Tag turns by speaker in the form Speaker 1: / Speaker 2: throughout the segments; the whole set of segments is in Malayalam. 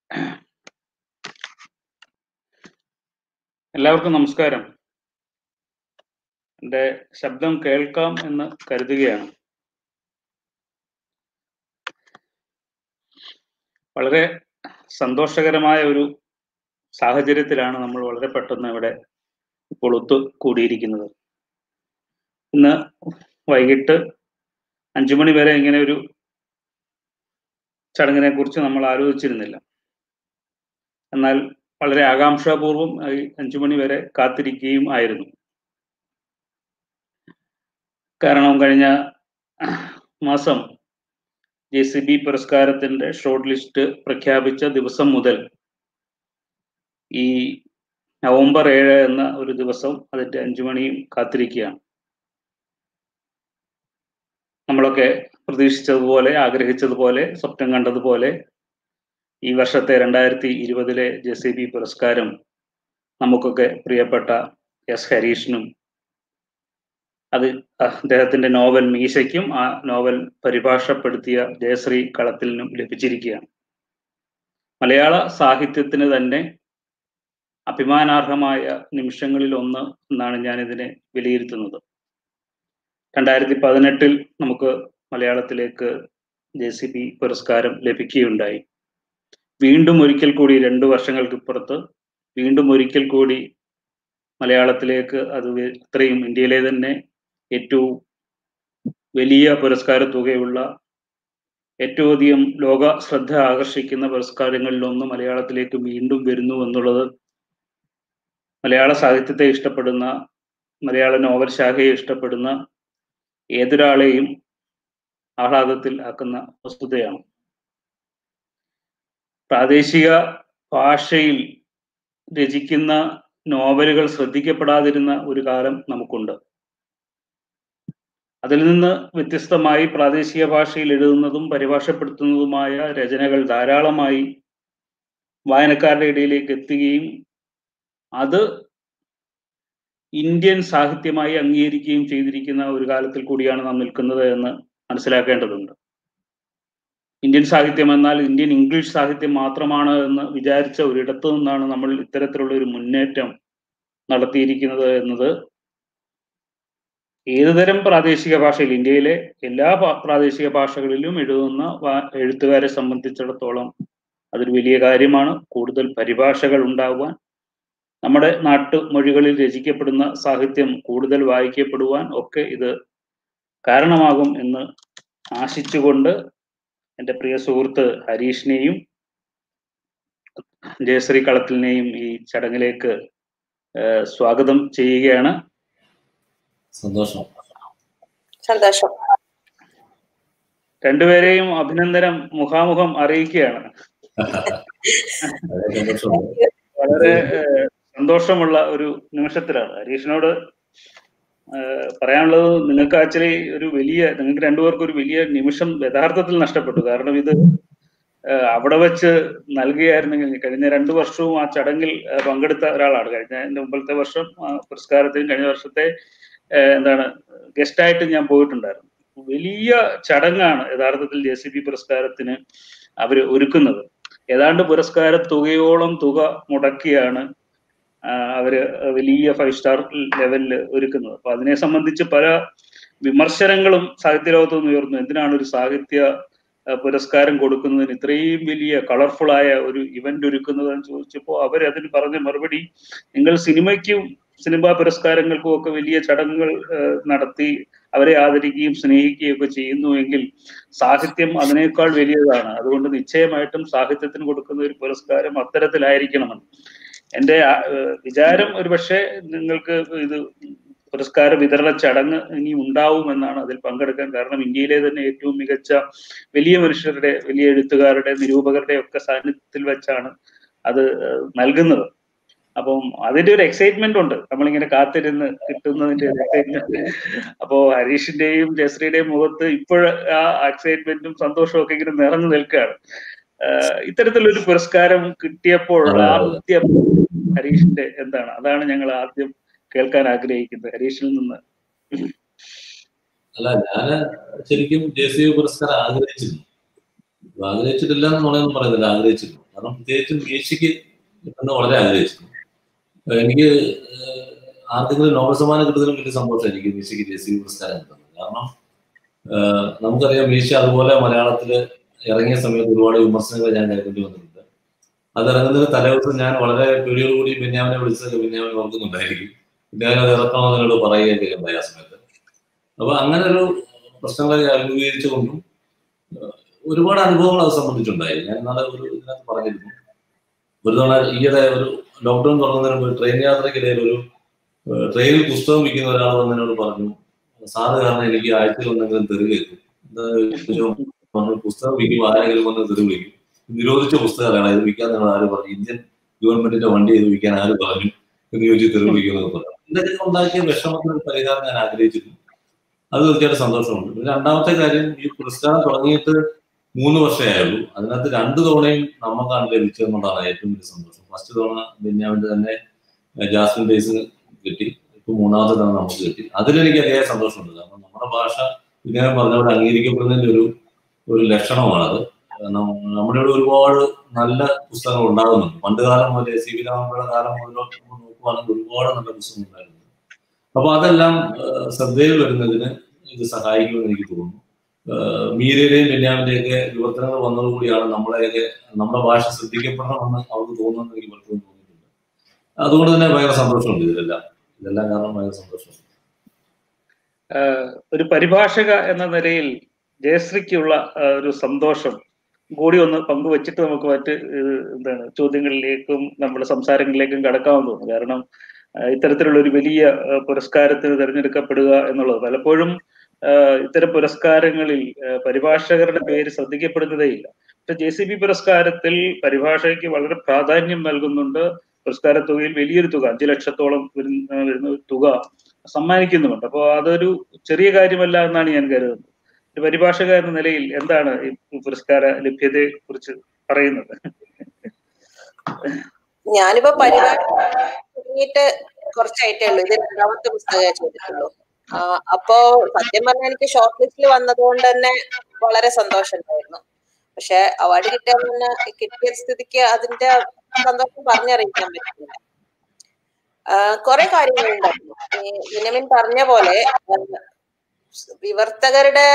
Speaker 1: എല്ലാവർക്കും നമസ്കാരം എൻ്റെ ശബ്ദം കേൾക്കാം എന്ന് കരുതുകയാണ് വളരെ സന്തോഷകരമായ ഒരു സാഹചര്യത്തിലാണ് നമ്മൾ വളരെ പെട്ടെന്ന് ഇവിടെ ഇപ്പോൾ ഒത്തു കൂടിയിരിക്കുന്നത് ഇന്ന് വൈകിട്ട് അഞ്ചു മണി വരെ ഇങ്ങനെ ഒരു ചടങ്ങിനെ കുറിച്ച് നമ്മൾ ആലോചിച്ചിരുന്നില്ല എന്നാൽ വളരെ ആകാംക്ഷാപൂർവം ഈ അഞ്ചു മണി വരെ കാത്തിരിക്കുകയും ആയിരുന്നു കാരണം കഴിഞ്ഞ മാസം ജെ സി ബി പുരസ്കാരത്തിന്റെ ഷോർട്ട് ലിസ്റ്റ് പ്രഖ്യാപിച്ച ദിവസം മുതൽ ഈ നവംബർ ഏഴ് എന്ന ഒരു ദിവസം അതിന്റെ അഞ്ചു മണിയും കാത്തിരിക്കുകയാണ് നമ്മളൊക്കെ പ്രതീക്ഷിച്ചതുപോലെ ആഗ്രഹിച്ചതുപോലെ സ്വപ്നം കണ്ടതുപോലെ ഈ വർഷത്തെ രണ്ടായിരത്തി ഇരുപതിലെ ജെ സി ബി പുരസ്കാരം നമുക്കൊക്കെ പ്രിയപ്പെട്ട എസ് ഹരീഷിനും അത് അദ്ദേഹത്തിന്റെ നോവൽ മീശയ്ക്കും ആ നോവൽ പരിഭാഷപ്പെടുത്തിയ ജയശ്രീ കളത്തിലിനും ലഭിച്ചിരിക്കുകയാണ് മലയാള സാഹിത്യത്തിന് തന്നെ അഭിമാനാർഹമായ നിമിഷങ്ങളിൽ ഒന്ന് എന്നാണ് ഞാൻ ഇതിനെ വിലയിരുത്തുന്നത് രണ്ടായിരത്തി പതിനെട്ടിൽ നമുക്ക് മലയാളത്തിലേക്ക് ജെ സി ബി പുരസ്കാരം ലഭിക്കുകയുണ്ടായി വീണ്ടും ഒരിക്കൽ കൂടി രണ്ടു വർഷങ്ങൾക്കിപ്പുറത്ത് വീണ്ടും ഒരിക്കൽ കൂടി മലയാളത്തിലേക്ക് അത് ഇത്രയും ഇന്ത്യയിലെ തന്നെ ഏറ്റവും വലിയ പുരസ്കാര തുകയുള്ള ഏറ്റവും അധികം ലോക ശ്രദ്ധ ആകർഷിക്കുന്ന പുരസ്കാരങ്ങളിലൊന്ന് മലയാളത്തിലേക്ക് വീണ്ടും വരുന്നു എന്നുള്ളത് മലയാള സാഹിത്യത്തെ ഇഷ്ടപ്പെടുന്ന മലയാള നോവൽ ശാഖയെ ഇഷ്ടപ്പെടുന്ന ഏതൊരാളെയും ആഹ്ലാദത്തിൽ ആക്കുന്ന വസ്തുതയാണ് പ്രാദേശിക ഭാഷയിൽ രചിക്കുന്ന നോവലുകൾ ശ്രദ്ധിക്കപ്പെടാതിരുന്ന ഒരു കാലം നമുക്കുണ്ട് അതിൽ നിന്ന് വ്യത്യസ്തമായി പ്രാദേശിക ഭാഷയിൽ എഴുതുന്നതും പരിഭാഷപ്പെടുത്തുന്നതുമായ രചനകൾ ധാരാളമായി വായനക്കാരുടെ ഇടയിലേക്ക് എത്തുകയും അത് ഇന്ത്യൻ സാഹിത്യമായി അംഗീകരിക്കുകയും ചെയ്തിരിക്കുന്ന ഒരു കാലത്തിൽ കൂടിയാണ് നാം നിൽക്കുന്നത് എന്ന് മനസ്സിലാക്കേണ്ടതുണ്ട് ഇന്ത്യൻ സാഹിത്യം എന്നാൽ ഇന്ത്യൻ ഇംഗ്ലീഷ് സാഹിത്യം മാത്രമാണ് എന്ന് വിചാരിച്ച ഒരിടത്തു നിന്നാണ് നമ്മൾ ഇത്തരത്തിലുള്ള ഒരു മുന്നേറ്റം നടത്തിയിരിക്കുന്നത് എന്നത് ഏതുതരം പ്രാദേശിക ഭാഷയിൽ ഇന്ത്യയിലെ എല്ലാ പ്രാദേശിക ഭാഷകളിലും എഴുതുന്ന എഴുത്തുകാരെ സംബന്ധിച്ചിടത്തോളം അതൊരു വലിയ കാര്യമാണ് കൂടുതൽ പരിഭാഷകൾ ഉണ്ടാകുവാൻ നമ്മുടെ നാട്ടുമൊഴികളിൽ രചിക്കപ്പെടുന്ന സാഹിത്യം കൂടുതൽ വായിക്കപ്പെടുവാൻ ഒക്കെ ഇത് കാരണമാകും എന്ന് ആശിച്ചുകൊണ്ട് എൻ്റെ പ്രിയ സുഹൃത്ത് ഹരീഷിനെയും ജയശ്രീ കളത്തിലിനെയും ഈ ചടങ്ങിലേക്ക് സ്വാഗതം ചെയ്യുകയാണ്
Speaker 2: സന്തോഷം
Speaker 3: സന്തോഷം
Speaker 1: രണ്ടുപേരെയും അഭിനന്ദനം മുഖാമുഖം അറിയിക്കുകയാണ് വളരെ സന്തോഷമുള്ള ഒരു നിമിഷത്തിലാണ് ഹരീഷിനോട് പറയാനുള്ളത് നിങ്ങൾക്ക് ആക്ച്വലി ഒരു വലിയ നിങ്ങൾക്ക് രണ്ടുപേർക്കും ഒരു വലിയ നിമിഷം യഥാർത്ഥത്തിൽ നഷ്ടപ്പെട്ടു കാരണം ഇത് അവിടെ വെച്ച് നൽകുകയായിരുന്നെങ്കിൽ കഴിഞ്ഞ രണ്ടു വർഷവും ആ ചടങ്ങിൽ പങ്കെടുത്ത ഒരാളാണ് കഴിഞ്ഞ എൻ്റെ മുമ്പത്തെ വർഷം പുരസ്കാരത്തിന് കഴിഞ്ഞ വർഷത്തെ എന്താണ് ഗസ്റ്റായിട്ട് ഞാൻ പോയിട്ടുണ്ടായിരുന്നു വലിയ ചടങ്ങാണ് യഥാർത്ഥത്തിൽ ജെ സി ബി പുരസ്കാരത്തിന് അവർ ഒരുക്കുന്നത് ഏതാണ്ട് പുരസ്കാര തുകയോളം തുക മുടക്കിയാണ് അവര് വലിയ ഫൈവ് സ്റ്റാർ ലെവലിൽ ഒരുക്കുന്നത് അപ്പൊ അതിനെ സംബന്ധിച്ച് പല വിമർശനങ്ങളും സാഹിത്യ ലോകത്ത് നിന്ന് ഉയർന്നു എന്തിനാണ് ഒരു സാഹിത്യ പുരസ്കാരം കൊടുക്കുന്നതിന് ഇത്രയും വലിയ കളർഫുൾ ആയ ഒരു ഇവന്റ് ഒരുക്കുന്നതെന്ന് ചോദിച്ചപ്പോൾ അവർ അതിന് പറഞ്ഞ മറുപടി നിങ്ങൾ സിനിമയ്ക്കും സിനിമാ പുരസ്കാരങ്ങൾക്കും ഒക്കെ വലിയ ചടങ്ങുകൾ നടത്തി അവരെ ആദരിക്കുകയും സ്നേഹിക്കുകയും ഒക്കെ ചെയ്യുന്നുവെങ്കിൽ സാഹിത്യം അതിനേക്കാൾ വലിയതാണ് അതുകൊണ്ട് നിശ്ചയമായിട്ടും സാഹിത്യത്തിന് കൊടുക്കുന്ന ഒരു പുരസ്കാരം അത്തരത്തിലായിരിക്കണമെന്ന് എൻ്റെ വിചാരം ഒരുപക്ഷെ നിങ്ങൾക്ക് ഇത് പുരസ്കാര വിതരണ ചടങ്ങ് ഇനി ഉണ്ടാവുമെന്നാണ് അതിൽ പങ്കെടുക്കാൻ കാരണം ഇന്ത്യയിലെ തന്നെ ഏറ്റവും മികച്ച വലിയ മനുഷ്യരുടെ വലിയ എഴുത്തുകാരുടെ നിരൂപകരുടെ ഒക്കെ സാന്നിധ്യത്തിൽ വെച്ചാണ് അത് നൽകുന്നത് അപ്പം അതിന്റെ ഒരു എക്സൈറ്റ്മെന്റ് ഉണ്ട് നമ്മളിങ്ങനെ കാത്തിരുന്ന് കിട്ടുന്നതിന്റെ ഒരു എക്സൈറ്റ്മെന്റ് അപ്പോ ഹരീഷിന്റെയും ജയശ്രീയുടെയും മുഖത്ത് ഇപ്പോൾ ആ എക്സൈറ്റ്മെന്റും സന്തോഷവും ഒക്കെ ഇങ്ങനെ നിറഞ്ഞു നിൽക്കുകയാണ് ഇത്തരത്തിലൊരു പുരസ്കാരം കിട്ടിയപ്പോൾ ആദ്യം ഹരീഷിന്റെ എന്താണ് അതാണ് ഞങ്ങൾ ആദ്യം കേൾക്കാൻ ആഗ്രഹിക്കുന്നത് ഹരീഷിൽ നിന്ന്
Speaker 2: അല്ല ഞാന് ശരിക്കും ജെ സി പുരസ്കാരം ആഗ്രഹിച്ചിരുന്നു ആഗ്രഹിച്ചിട്ടില്ല എന്നുള്ളതൊന്നും പറയുന്നില്ല ആഗ്രഹിച്ചിരുന്നു കാരണം പ്രത്യേകിച്ചും മീശയ്ക്ക് കിട്ടുന്ന വളരെ ആഗ്രഹിച്ചു എനിക്ക് ഏഹ്, ആർക്കെങ്കിലും നോബൽ സമ്മാനം കിട്ടുന്നതിനും വലിയ സന്തോഷം എനിക്ക് മീശയ്ക്ക് ദേശീയ പുരസ്കാരം കിട്ടുന്നത് കാരണം ഏഹ്, നമുക്കറിയാം മീശ അതുപോലെ മലയാളത്തിൽ ഇറങ്ങിയ സമയത്ത് ഒരുപാട് വിമർശനങ്ങൾ ഞാൻ കേൾക്കേണ്ടി വന്നിട്ടുണ്ട് അത് ഇറങ്ങുന്നതിന് തലേദിവസം ഞാൻ വളരെ പേടിയോടുകൂടി ബെന്യാമിനെ വിളിച്ചത് ബെന്യാമിനെ ഓർക്കുന്നുണ്ടായിരിക്കും ബെന്യാമിനെ അത് ഇറക്കണമെന്നോട് പറയുകയൊക്കെ ഉണ്ടായി ആ സമയത്ത് അപ്പൊ അങ്ങനെ ഒരു പ്രശ്നങ്ങളെ അഭിമുഖീകരിച്ചുകൊണ്ടും ഏഹ്, ഒരുപാട് അനുഭവങ്ങൾ അത് സംബന്ധിച്ചുണ്ടായി ഞാൻ ഇന്നാളെ ഒരു ഇതിനകത്ത് പറഞ്ഞിരുന്നു ഒരു തവണ ഈയിടെ ഒരു ലോക്ക്ഡൌൺ തുറന്നതിന് മുമ്പ് ട്രെയിൻ യാത്രക്കിടയിൽ ഒരു ഏഹ്, ട്രെയിനിൽ പുസ്തകം വിൽക്കുന്ന ഒരാൾ വന്നതിനോട് പറഞ്ഞു സാറ് കാരണം എനിക്ക് ആഴ്ചയിൽ ഒന്നെങ്കിലും തെറി കേൾക്കും എന്താ ചോദിച്ചപ്പോൾ പറഞ്ഞു പുസ്തകം വിൽക്കും ആരെങ്കിലും വന്ന് തെറി വിളിക്കും നിരോധിച്ച പുസ്തകമാണ് ഇത് വിൽക്കാൻ നിങ്ങൾ ആര് പറഞ്ഞു ഇന്ത്യൻ ഗവൺമെന്റിന്റെ വണ്ടി ഇത് വിൽക്കാൻ ആര് പറഞ്ഞു എന്ന് ചോദിച്ച് തെറി വിളിക്കുന്നത് പറഞ്ഞു ഇതൊക്കെ ഉണ്ടാക്കിയ വിഷമത്തിന് ഒരു പരിഹാരം ഞാൻ ആഗ്രഹിച്ചിരുന്നു അത് തീർച്ചയായിട്ടും സന്തോഷമുണ്ട് പിന്നെ രണ്ടാമത്തെ കാര്യം ഈ പുരസ്കാരം തുടങ്ങിയിട്ട് മൂന്ന് വർഷമേ ആയുള്ളൂ അതിനകത്ത് രണ്ട് തവണയും നമുക്കാണ് ലഭിച്ചതെന്നുള്ളതാണ് ഏറ്റവും വലിയ സന്തോഷം ഫസ്റ്റ് തവണ ബെന്യാമിന്റെ തന്നെ ഏഹ്, ജാസ്മിൻ ഡേയ്സിന് കിട്ടി ഇപ്പൊ മൂന്നാമത്തെ തവണ നമുക്ക് കിട്ടി അതിലെനിക്ക് അതിയായ സന്തോഷമുണ്ട് കാരണം നമ്മുടെ ഭാഷ ഇങ്ങനെ പറഞ്ഞവിടെ അംഗീകരിക്കപ്പെടുന്നതിന്റെ ഒരു ഒരു ലക്ഷണമാണത് കാരണം നമ്മുടെ ഇവിടെ ഒരുപാട് നല്ല പുസ്തകങ്ങൾ ഉണ്ടാകുന്നുണ്ട് പണ്ട് കാലം മുതലേ സി വി രാമന്റെ കാലം മുതലോട്ട് നമ്മൾ നോക്കുവാണെങ്കിൽ ഒരുപാട് നല്ല പുസ്തകങ്ങൾ ഉണ്ടായിരുന്നു അപ്പൊ അതെല്ലാം ഏഹ്, ശ്രദ്ധയിൽ വരുന്നതിന് ഇത് സഹായിക്കുമെന്ന് എനിക്ക് തോന്നുന്നു ഏഹ്, മീരയുടെയും ബെന്യാമിന്റെയൊക്കെ വിവർത്തനങ്ങൾ വന്നതോടുകൂടിയാണ് നമ്മളെയൊക്കെ നമ്മുടെ ഭാഷ ശ്രദ്ധിക്കപ്പെടണമെന്ന് അവർക്ക് തോന്നുന്നത് എനിക്ക് പലപ്പോഴും തോന്നിയിട്ടുണ്ട് അതുകൊണ്ട് തന്നെ ഭയങ്കര സന്തോഷമുണ്ട് ഇതിലെല്ലാം ഇതെല്ലാം കാരണം ഭയങ്കര സന്തോഷമുണ്ട്
Speaker 1: ആഹ് ഒരു പരിഭാഷക എന്ന നിലയിൽ ജയശ്രീക്കുള്ള ആഹ് ഒരു സന്തോഷം കൂടി ഒന്ന് പങ്കുവച്ചിട്ട് നമുക്ക് മറ്റ് ഏഹ് എന്താണ് ചോദ്യങ്ങളിലേക്കും നമ്മുടെ സംസാരങ്ങളിലേക്കും കടക്കാമെന്ന് തോന്നുന്നു കാരണം ആഹ് ഇത്തരത്തിലുള്ള ഒരു വലിയ ആഹ് പുരസ്കാരത്തിന് തിരഞ്ഞെടുക്കപ്പെടുക എന്നുള്ളത് പലപ്പോഴും ആഹ് ഇത്തരം പുരസ്കാരങ്ങളിൽ ആഹ് പരിഭാഷകരുടെ പേര് ശ്രദ്ധിക്കപ്പെടുന്നതേയില്ല പക്ഷെ ജെ സി ബി പുരസ്കാരത്തിൽ പരിഭാഷയ്ക്ക് വളരെ പ്രാധാന്യം നൽകുന്നുണ്ട് പുരസ്കാര തുകയിൽ വലിയൊരു തുക അഞ്ചു ലക്ഷത്തോളം വരുന്ന വരുന്ന ഒരു തുക സമ്മാനിക്കുന്നുമുണ്ട് അപ്പോൾ അതൊരു ചെറിയ കാര്യമല്ല എന്നാണ് ഞാൻ കരുതുന്നത് ഒരു പരിഭാഷക എന്ന നിലയിൽ എന്താണ് ഈ പുരസ്കാര ലഭ്യതയെ കുറിച്ച് പറയുന്നത്
Speaker 3: ഞാനിപ്പോ പരിപാടി തുടങ്ങിയിട്ട് കുറച്ചായിട്ടേ ഉള്ളൂ ഇത് രണ്ടാമത്തെ പുസ്തകമേ ചെയ്തിട്ടുള്ളൂ ആ, അപ്പോ സത്യം പറഞ്ഞാൽ എനിക്ക് ഷോർട്ട് ലിസ്റ്റിൽ വന്നതുകൊണ്ട് തന്നെ വളരെ സന്തോഷമുണ്ടായിരുന്നു പക്ഷെ അവാർഡ് കിട്ടാൻ തന്നെ കിട്ടിയ സ്ഥിതിക്ക് അതിന്റെ സന്തോഷം പറഞ്ഞറിയിക്കാൻ പറ്റില്ല കുറെ കാര്യങ്ങളുണ്ടായിരുന്നു ഈ വിനമിൻ പറഞ്ഞ പോലെ ആ, വിവർത്തകരുടെ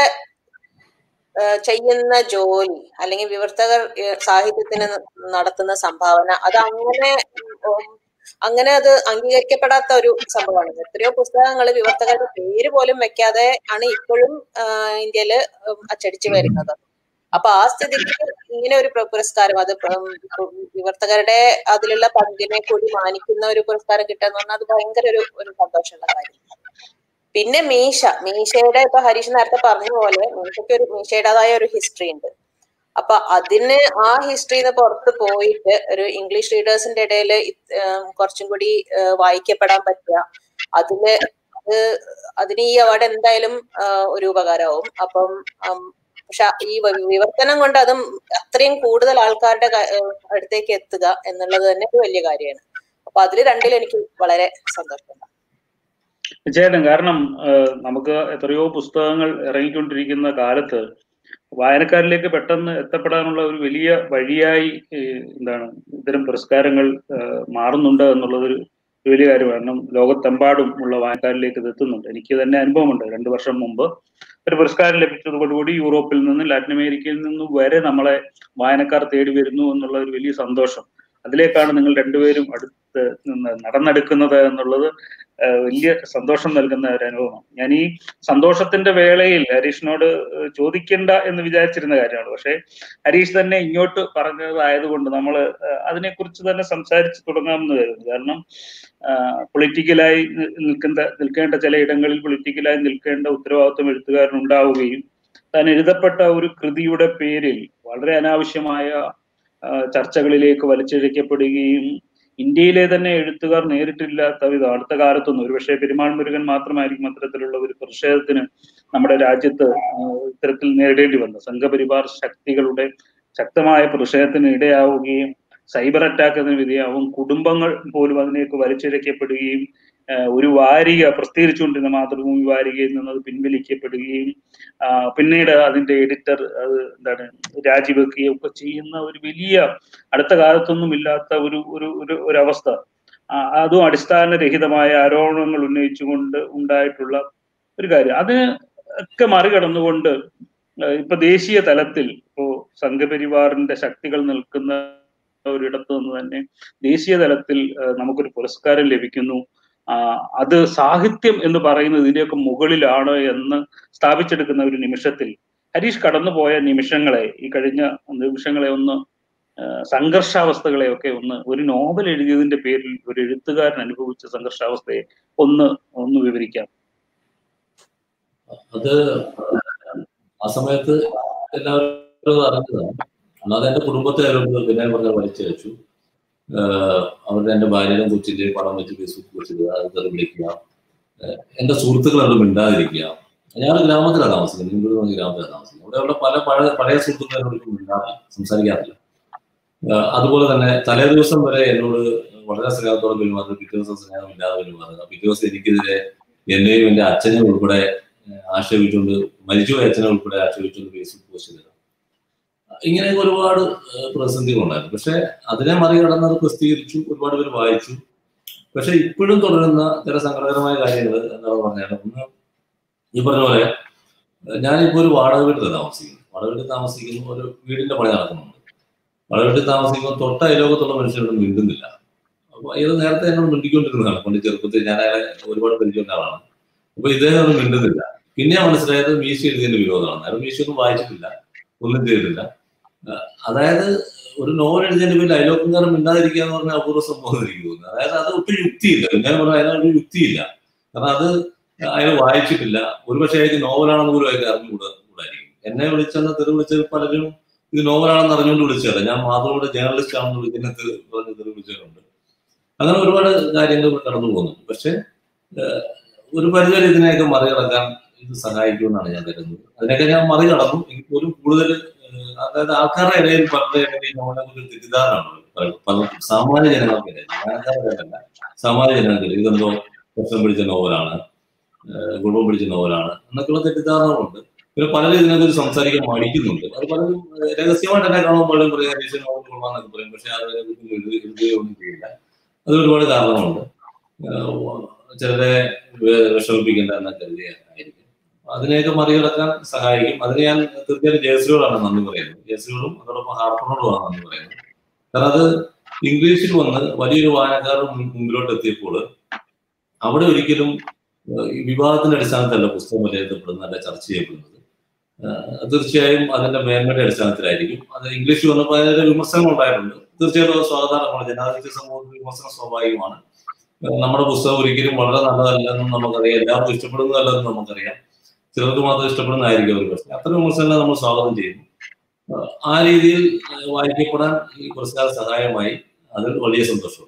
Speaker 3: ആ, ചെയ്യുന്ന ജോലി അല്ലെങ്കിൽ വിവർത്തകർ ഏ, സാഹിത്യത്തിന് നടത്തുന്ന സംഭാവന അത് അങ്ങനെ ഉം, അങ്ങനെ അത് അംഗീകരിക്കപ്പെടാത്ത ഒരു സംഭവമാണ് എത്രയോ പുസ്തകങ്ങൾ വിവർത്തകരുടെ പേര് പോലും വെക്കാതെ ആണ് ഇപ്പോഴും ആ, ഇന്ത്യയില് ഉം, അച്ചടിച്ചു വരുന്നത് അപ്പൊ ആ സ്ഥിതിക്ക് ഇങ്ങനെ ഒരു പ്ര- പുരസ്കാരം അത് ഉം, ഉം, വിവർത്തകരുടെ അതിലുള്ള പങ്കിനെ കൂടി മാനിക്കുന്ന ഒരു പുരസ്കാരം കിട്ടുക എന്ന് പറഞ്ഞാൽ അത് ഭയങ്കര ഒരു ഒരു സന്തോഷമുള്ള കാര്യം പിന്നെ മീശ മീശയുടെ ഇപ്പൊ ഹരീഷ് നേരത്തെ പറഞ്ഞ പോലെ മീശയ്ക്ക് ഒരു മീശയുടേതായ ഒരു ഹിസ്റ്ററി ഉണ്ട് അപ്പൊ അതിന് ആ ഹിസ്റ്ററിന്ന് പുറത്ത് പോയിട്ട് ഒരു ഇംഗ്ലീഷ് റീഡേഴ്സിന്റെ ഇടയിൽ കുറച്ചും കൂടി ഏഹ് വായിക്കപ്പെടാൻ പറ്റുക അതില് അത് അതിന് ഈ അവാർഡ് എന്തായാലും ആഹ് ഒരു ഉപകാരമാവും അപ്പം ഉം, പക്ഷെ ഈ വി- വിവർത്തനം കൊണ്ട് അതും അത്രയും കൂടുതൽ ആൾക്കാരുടെ ക- ഏഹ് അടുത്തേക്ക് എത്തുക എന്നുള്ളത് തന്നെ ഒരു വലിയ കാര്യമാണ് അപ്പൊ അതിൽ രണ്ടിലും എനിക്ക് വളരെ സന്തോഷമുണ്ട്
Speaker 1: തീർച്ചയായിട്ടും കാരണം ആഹ് നമുക്ക് എത്രയോ പുസ്തകങ്ങൾ ഇറങ്ങിക്കൊണ്ടിരിക്കുന്ന കാലത്ത് വായനക്കാരിലേക്ക് പെട്ടെന്ന് എത്തപ്പെടാനുള്ള ഒരു വലിയ വഴിയായി ഏഹ് എന്താണ് ഇത്തരം പുരസ്കാരങ്ങൾ ആഹ് മാറുന്നുണ്ട് എന്നുള്ളത് ഒരു വലിയ കാര്യമാണ് കാരണം ലോകത്തെമ്പാടും ഉള്ള വായനക്കാരിലേക്ക് ഇത് എത്തുന്നുണ്ട് എനിക്ക് തന്നെ അനുഭവമുണ്ട് രണ്ടു വർഷം മുമ്പ് ഒരു പുരസ്കാരം ലഭിച്ചതോടുകൂടി യൂറോപ്പിൽ നിന്ന് ലാറ്റിൻ അമേരിക്കയിൽ നിന്നും വരെ നമ്മളെ വായനക്കാർ തേടി വരുന്നു എന്നുള്ള ഒരു വലിയ സന്തോഷം അതിലേക്കാണ് നിങ്ങൾ രണ്ടുപേരും അടുത്ത് നിന്ന് നടന്നെടുക്കുന്നത് എന്നുള്ളത് ആഹ് വലിയ സന്തോഷം നൽകുന്ന ഒരു അനുഭവമാണ് ഞാൻ ഈ സന്തോഷത്തിന്റെ വേളയിൽ ഹരീഷിനോട് ഏഹ് ചോദിക്കണ്ട എന്ന് വിചാരിച്ചിരുന്ന കാര്യമാണ് പക്ഷേ ഹരീഷ് തന്നെ ഇങ്ങോട്ട് പറഞ്ഞതായതുകൊണ്ട് നമ്മൾ അതിനെക്കുറിച്ച് തന്നെ സംസാരിച്ച് തുടങ്ങാമെന്ന് കരുതുന്നു കാരണം പൊളിറ്റിക്കലായി നിൽക്കുന്ന നിൽക്കേണ്ട ചില ഇടങ്ങളിൽ പൊളിറ്റിക്കലായി നിൽക്കേണ്ട ഉത്തരവാദിത്വം എഴുത്തുകാരനുണ്ടാവുകയും താൻ എഴുതപ്പെട്ട ഒരു കൃതിയുടെ പേരിൽ വളരെ അനാവശ്യമായ ആ, ചർച്ചകളിലേക്ക് വലിച്ചിഴക്കപ്പെടുകയും ഇന്ത്യയിലെ തന്നെ എഴുത്തുകാർ നേരിട്ടില്ലാത്ത വിധം അടുത്ത കാലത്തൊന്നും ഒരുപക്ഷെ പെരുമാൾ മുരുകൻ മാത്രമായിരിക്കും അത്തരത്തിലുള്ള ഒരു പ്രതിഷേധത്തിന് നമ്മുടെ രാജ്യത്ത് ആ, ഇത്തരത്തിൽ നേരിടേണ്ടി വന്നത് സംഘപരിവാർ ശക്തികളുടെ ശക്തമായ പ്രതിഷേധത്തിന് ഇടയാവുകയും സൈബർ അറ്റാക്കിന് വിധേയാവും കുടുംബങ്ങൾ പോലും അതിലേക്ക് വലിച്ചിഴക്കപ്പെടുകയും ഏഹ് ഒരു വാരിക പ്രസിദ്ധീകരിച്ചുകൊണ്ടിരുന്ന മാതൃഭൂമി വാരികയിൽ നിന്ന് അത് പിൻവലിക്കപ്പെടുകയും ആ, പിന്നീട് അതിന്റെ എഡിറ്റർ അത് എന്താണ് രാജിവെക്കുകയും ഒക്കെ ചെയ്യുന്ന ഒരു വലിയ അടുത്ത കാലത്തൊന്നും ഇല്ലാത്ത ഒരു ഒരു ഒരു ഒരു അവസ്ഥ ആ, അതും അടിസ്ഥാനരഹിതമായ ആരോപണങ്ങൾ ഉന്നയിച്ചുകൊണ്ട് ഉണ്ടായിട്ടുള്ള ഒരു കാര്യം അതിന് ഒക്കെ മറികടന്നുകൊണ്ട് ഏഹ് ഇപ്പൊ ദേശീയ തലത്തിൽ ഇപ്പോ സംഘപരിവാറിന്റെ ശക്തികൾ നിൽക്കുന്ന ഒരിടത്ത് നിന്ന് തന്നെ ദേശീയ തലത്തിൽ ഏഹ് നമുക്കൊരു പുരസ്കാരം ലഭിക്കുന്നു ആ, അത് സാഹിത്യം എന്ന് പറയുന്നത് ഇതിന്റെയൊക്കെ മുകളിലാണ് എന്ന് സ്ഥാപിച്ചെടുക്കുന്ന ഒരു നിമിഷത്തിൽ ഹരീഷ് കടന്നുപോയ നിമിഷങ്ങളെ ഈ കഴിഞ്ഞ നിമിഷങ്ങളെ ഒന്ന് ആ, സംഘർഷാവസ്ഥകളെയൊക്കെ ഒന്ന് ഒരു നോവൽ എഴുതിയതിന്റെ പേരിൽ ഒരു എഴുത്തുകാരൻ അനുഭവിച്ച സംഘർഷാവസ്ഥയെ ഒന്ന് ഒന്ന് വിവരിക്കാം
Speaker 2: അത് ആ സമയത്ത് എല്ലാവരും അറിഞ്ഞതാണ് അല്ലാതെ എന്റെ കുടുംബത്തെ അവരോട് പിന്നെ പറഞ്ഞ വലിച്ചയച്ചു അവരുടെ എന്റെ ഭാര്യയുടെ കൊച്ചിന്റെ പടം വെച്ച് ഫേസ്ബുക്ക് വെച്ചിടുക അത് തെറി വിളിക്കുക ഏഹ് എന്റെ സുഹൃത്തുക്കളോട് മിണ്ടാതിരിക്കുക ഞാൻ ഗ്രാമത്തിലാണ് താമസിക്കുന്നത് നിങ്ങളുടെ ഗ്രാമത്തിലാണ് താമസിക്കുന്നത് അവിടെ അവിടെ പല പഴയ പഴയ സുഹൃത്തുക്കളോട് മിണ്ടാറില്ല സംസാരിക്കാറില്ല ഏഹ് അതുപോലെ തന്നെ തലേ ദിവസം വരെ എന്നോട് വളരെ സ്നേഹത്തോടെ പെരുമാറുന്നത് പിറ്റേ ദിവസം സ്നേഹമില്ലാതെ പെരുമാറുക പിറ്റേ ദിവസം എനിക്കെതിരെ എന്നെയും എന്റെ അച്ഛനെയും ഉൾപ്പെടെ ഏഹ് ആക്ഷേപിച്ചുകൊണ്ട് മരിച്ചുപോയ അച്ഛനെ ഉൾപ്പെടെ ആക്ഷേപിച്ചുകൊണ്ട് ഫേസ്ബുക്ക് പോസ്റ്റ് ചെയ്തത് ഇങ്ങനെയൊക്കെ ഒരുപാട് ഏഹ് പ്രതിസന്ധികളുണ്ടായിരുന്നു പക്ഷെ അതിനെ മറികടന്ന് അത് പ്രസിദ്ധീകരിച്ചു ഒരുപാട് പേര് വായിച്ചു പക്ഷെ ഇപ്പോഴും തുടരുന്ന ചില സങ്കടകരമായ കാര്യങ്ങൾ എന്താണെന്ന് പറഞ്ഞാൽ ഒന്ന് ഈ പറഞ്ഞ പോലെ ഏഹ് ഞാനിപ്പോ ഒരു വാടക വീട്ടിൽ താമസിക്കുന്നു വാടക വീട്ടിൽ താമസിക്കുന്നു ഒരു വീടിന്റെ പണി നടക്കുന്നുണ്ട് വാടക വീട്ടിൽ താമസിക്കുമ്പോൾ തൊട്ട അയലോകത്തുള്ള മനുഷ്യരോട് മിണ്ടുന്നില്ല അപ്പൊ ഇത് നേരത്തെ എന്നോട് മിണ്ടിക്കൊണ്ടിരുന്നതാണ് പണ്ട് ചെറുപ്പത്തിൽ ഞാൻ അയാളെ ഒരുപാട് പരിചയമുള്ള ആളാണ് അപ്പൊ ഇദ്ദേഹം ഒന്നും മിണ്ടുന്നില്ല പിന്നെ മനസ്സിലായത് മീശ എഴുതിയതിന്റെ വിരോധമാണ് അയാൾ മീശ ഒന്നും വായിച്ചിട്ടില്ല ഒന്നും ചെയ്തിട്ടില്ല അഹ് അതായത് ഒരു നോവൽ എഴുതിയതിന്റെ പേരിൽ അയലോക്കങ്കാരൻ മിണ്ടാതിരിക്കുക എന്ന് പറഞ്ഞാൽ അപൂർവ സംഭവം എന്ന് എനിക്ക് തോന്നുന്നത് അതായത് അത് ഒട്ടും യുക്തിയില്ല ഞാൻ പറഞ്ഞാൽ അതിനൊരു യുക്തിയില്ല കാരണം അത് അയാൾ വായിച്ചിട്ടില്ല ഒരുപക്ഷെ അയാൾക്ക് നോവലാണെന്ന് പോലും അയാൾക്ക് അറിഞ്ഞുകൂടാ കൂടായിരിക്കും എന്നെ വിളിച്ചെന്ന് തെറി വിളിച്ചത് പലരും ഇത് നോവലാണെന്ന് അറിഞ്ഞുകൊണ്ട് വിളിച്ചതല്ല ഞാൻ മാത്രം ജേർണലിസ്റ്റ് ആണെന്ന് വിളിക്കുന്നത് പറഞ്ഞ് തെറി വിളിച്ചവരുണ്ട് അങ്ങനെ ഒരുപാട് കാര്യങ്ങൾ കടന്നു പോകുന്നുണ്ട് പക്ഷെ ഏഹ്, ഒരു പരിധിവരെ ഇതിനെയൊക്കെ മറികടക്കാൻ ഇത് സഹായിക്കുമെന്നാണ് ഞാൻ കരുതുന്നത് അതിനൊക്കെ ഞാൻ മറികടന്നു എങ്കിൽ പോലും കൂടുതൽ ഏഹ്, അതായത് ആൾക്കാരുടെ ഇടയിൽ പലരുടെ ഇടയിൽ ഈ നോവലിനെ കുറിച്ച് തെറ്റിദ്ധാരണയാണ് പല- പല സാമാന്യ ജനങ്ങൾക്കിടയിൽ ഞാനല്ല സാമാന്യ ജനങ്ങൾക്കിടയിൽ ഇതെന്തോ പ്രശ്നം പിടിച്ച നോവലാണ് ഏഹ്, കുടുംബം പിടിച്ച നോവലാണ് എന്നൊക്കെയുള്ള തെറ്റിദ്ധാരണകളുണ്ട് പിന്നെ പലരും ഇതിനെക്കുറിച്ച് സംസാരിക്കാൻ മടിക്കുന്നുണ്ട് അത് പലരും ഏഹ്, രഹസ്യമായിട്ട് എന്നെ കാണുമ്പോൾ പലരും പറയും ഹരീഷൻ നോവൽ കൊള്ളാന്നൊക്കെ പറയും പക്ഷെ അതിനെക്കുറിച്ച് എഴുതി എഴുതുകയൊന്നും ചെയ്യില്ല അത് ഒരുപാട് കാരണങ്ങളുണ്ട് ഏഹ്, ചിലരെ വേ- വിഷമിപ്പിക്കേണ്ട എന്ന കരുതിയായിരിക്കും അതിനെയൊക്കെ മറികടക്കാൻ സഹായിക്കും അതിന് ഞാൻ തീർച്ചയായും ജയശ്രീയോടാണ് നന്ദി പറയുന്നത് ജയശ്രീയോടും അതോടൊപ്പം ഹാർപ്പറിനോടുമാണ് നന്ദി പറയുന്നത് കാരണം അത് ഇംഗ്ലീഷിൽ വന്ന് വലിയൊരു വായനക്കാരൻ മുൻ- മുമ്പിലോട്ട് എത്തിയപ്പോൾ അവിടെ ഒരിക്കലും ഏഹ്, ഈ വിവാദത്തിന്റെ അടിസ്ഥാനത്തിലല്ല പുസ്തകം വിലയിരുത്തപ്പെടുന്നത് അല്ല ചർച്ച ചെയ്യപ്പെടുന്നത് ഏഹ്, തീർച്ചയായും അതിന്റെ മേന്മയുടെ അടിസ്ഥാനത്തിലായിരിക്കും അത് ഇംഗ്ലീഷ് വന്നപ്പോൾ അതിന്റെ വിമർശനങ്ങൾ ഉണ്ടായിട്ടുണ്ട് തീർച്ചയായിട്ടും അത് സ്വാഗതാർഹമാണ് ജനാധിപത്യ സമൂഹത്തിൽ വിമർശനം സ്വാഭാവികമാണ് ഏഹ്, നമ്മുടെ പുസ്തകം ഒരിക്കലും വളരെ നല്ലതല്ലെന്നും നമുക്കറിയാം എല്ലാവർക്കും ഇഷ്ടപ്പെടുന്നതല്ലെന്നും നമുക്കറിയാം ചിലർക്ക് മാത്രം ഇഷ്ടപ്പെടുന്നതായിരിക്കും ഒരു പ്രശ്നം അത്തരം വിമർശനങ്ങൾ നമ്മൾ സ്വാഗതം ചെയ്യുന്നു ഏഹ്, ആ രീതിയിൽ ഏഹ്, വായിക്കപ്പെടാൻ ഈ പുരസ്കാരം സഹായമായി അതിൽ വലിയ സന്തോഷമുണ്ട്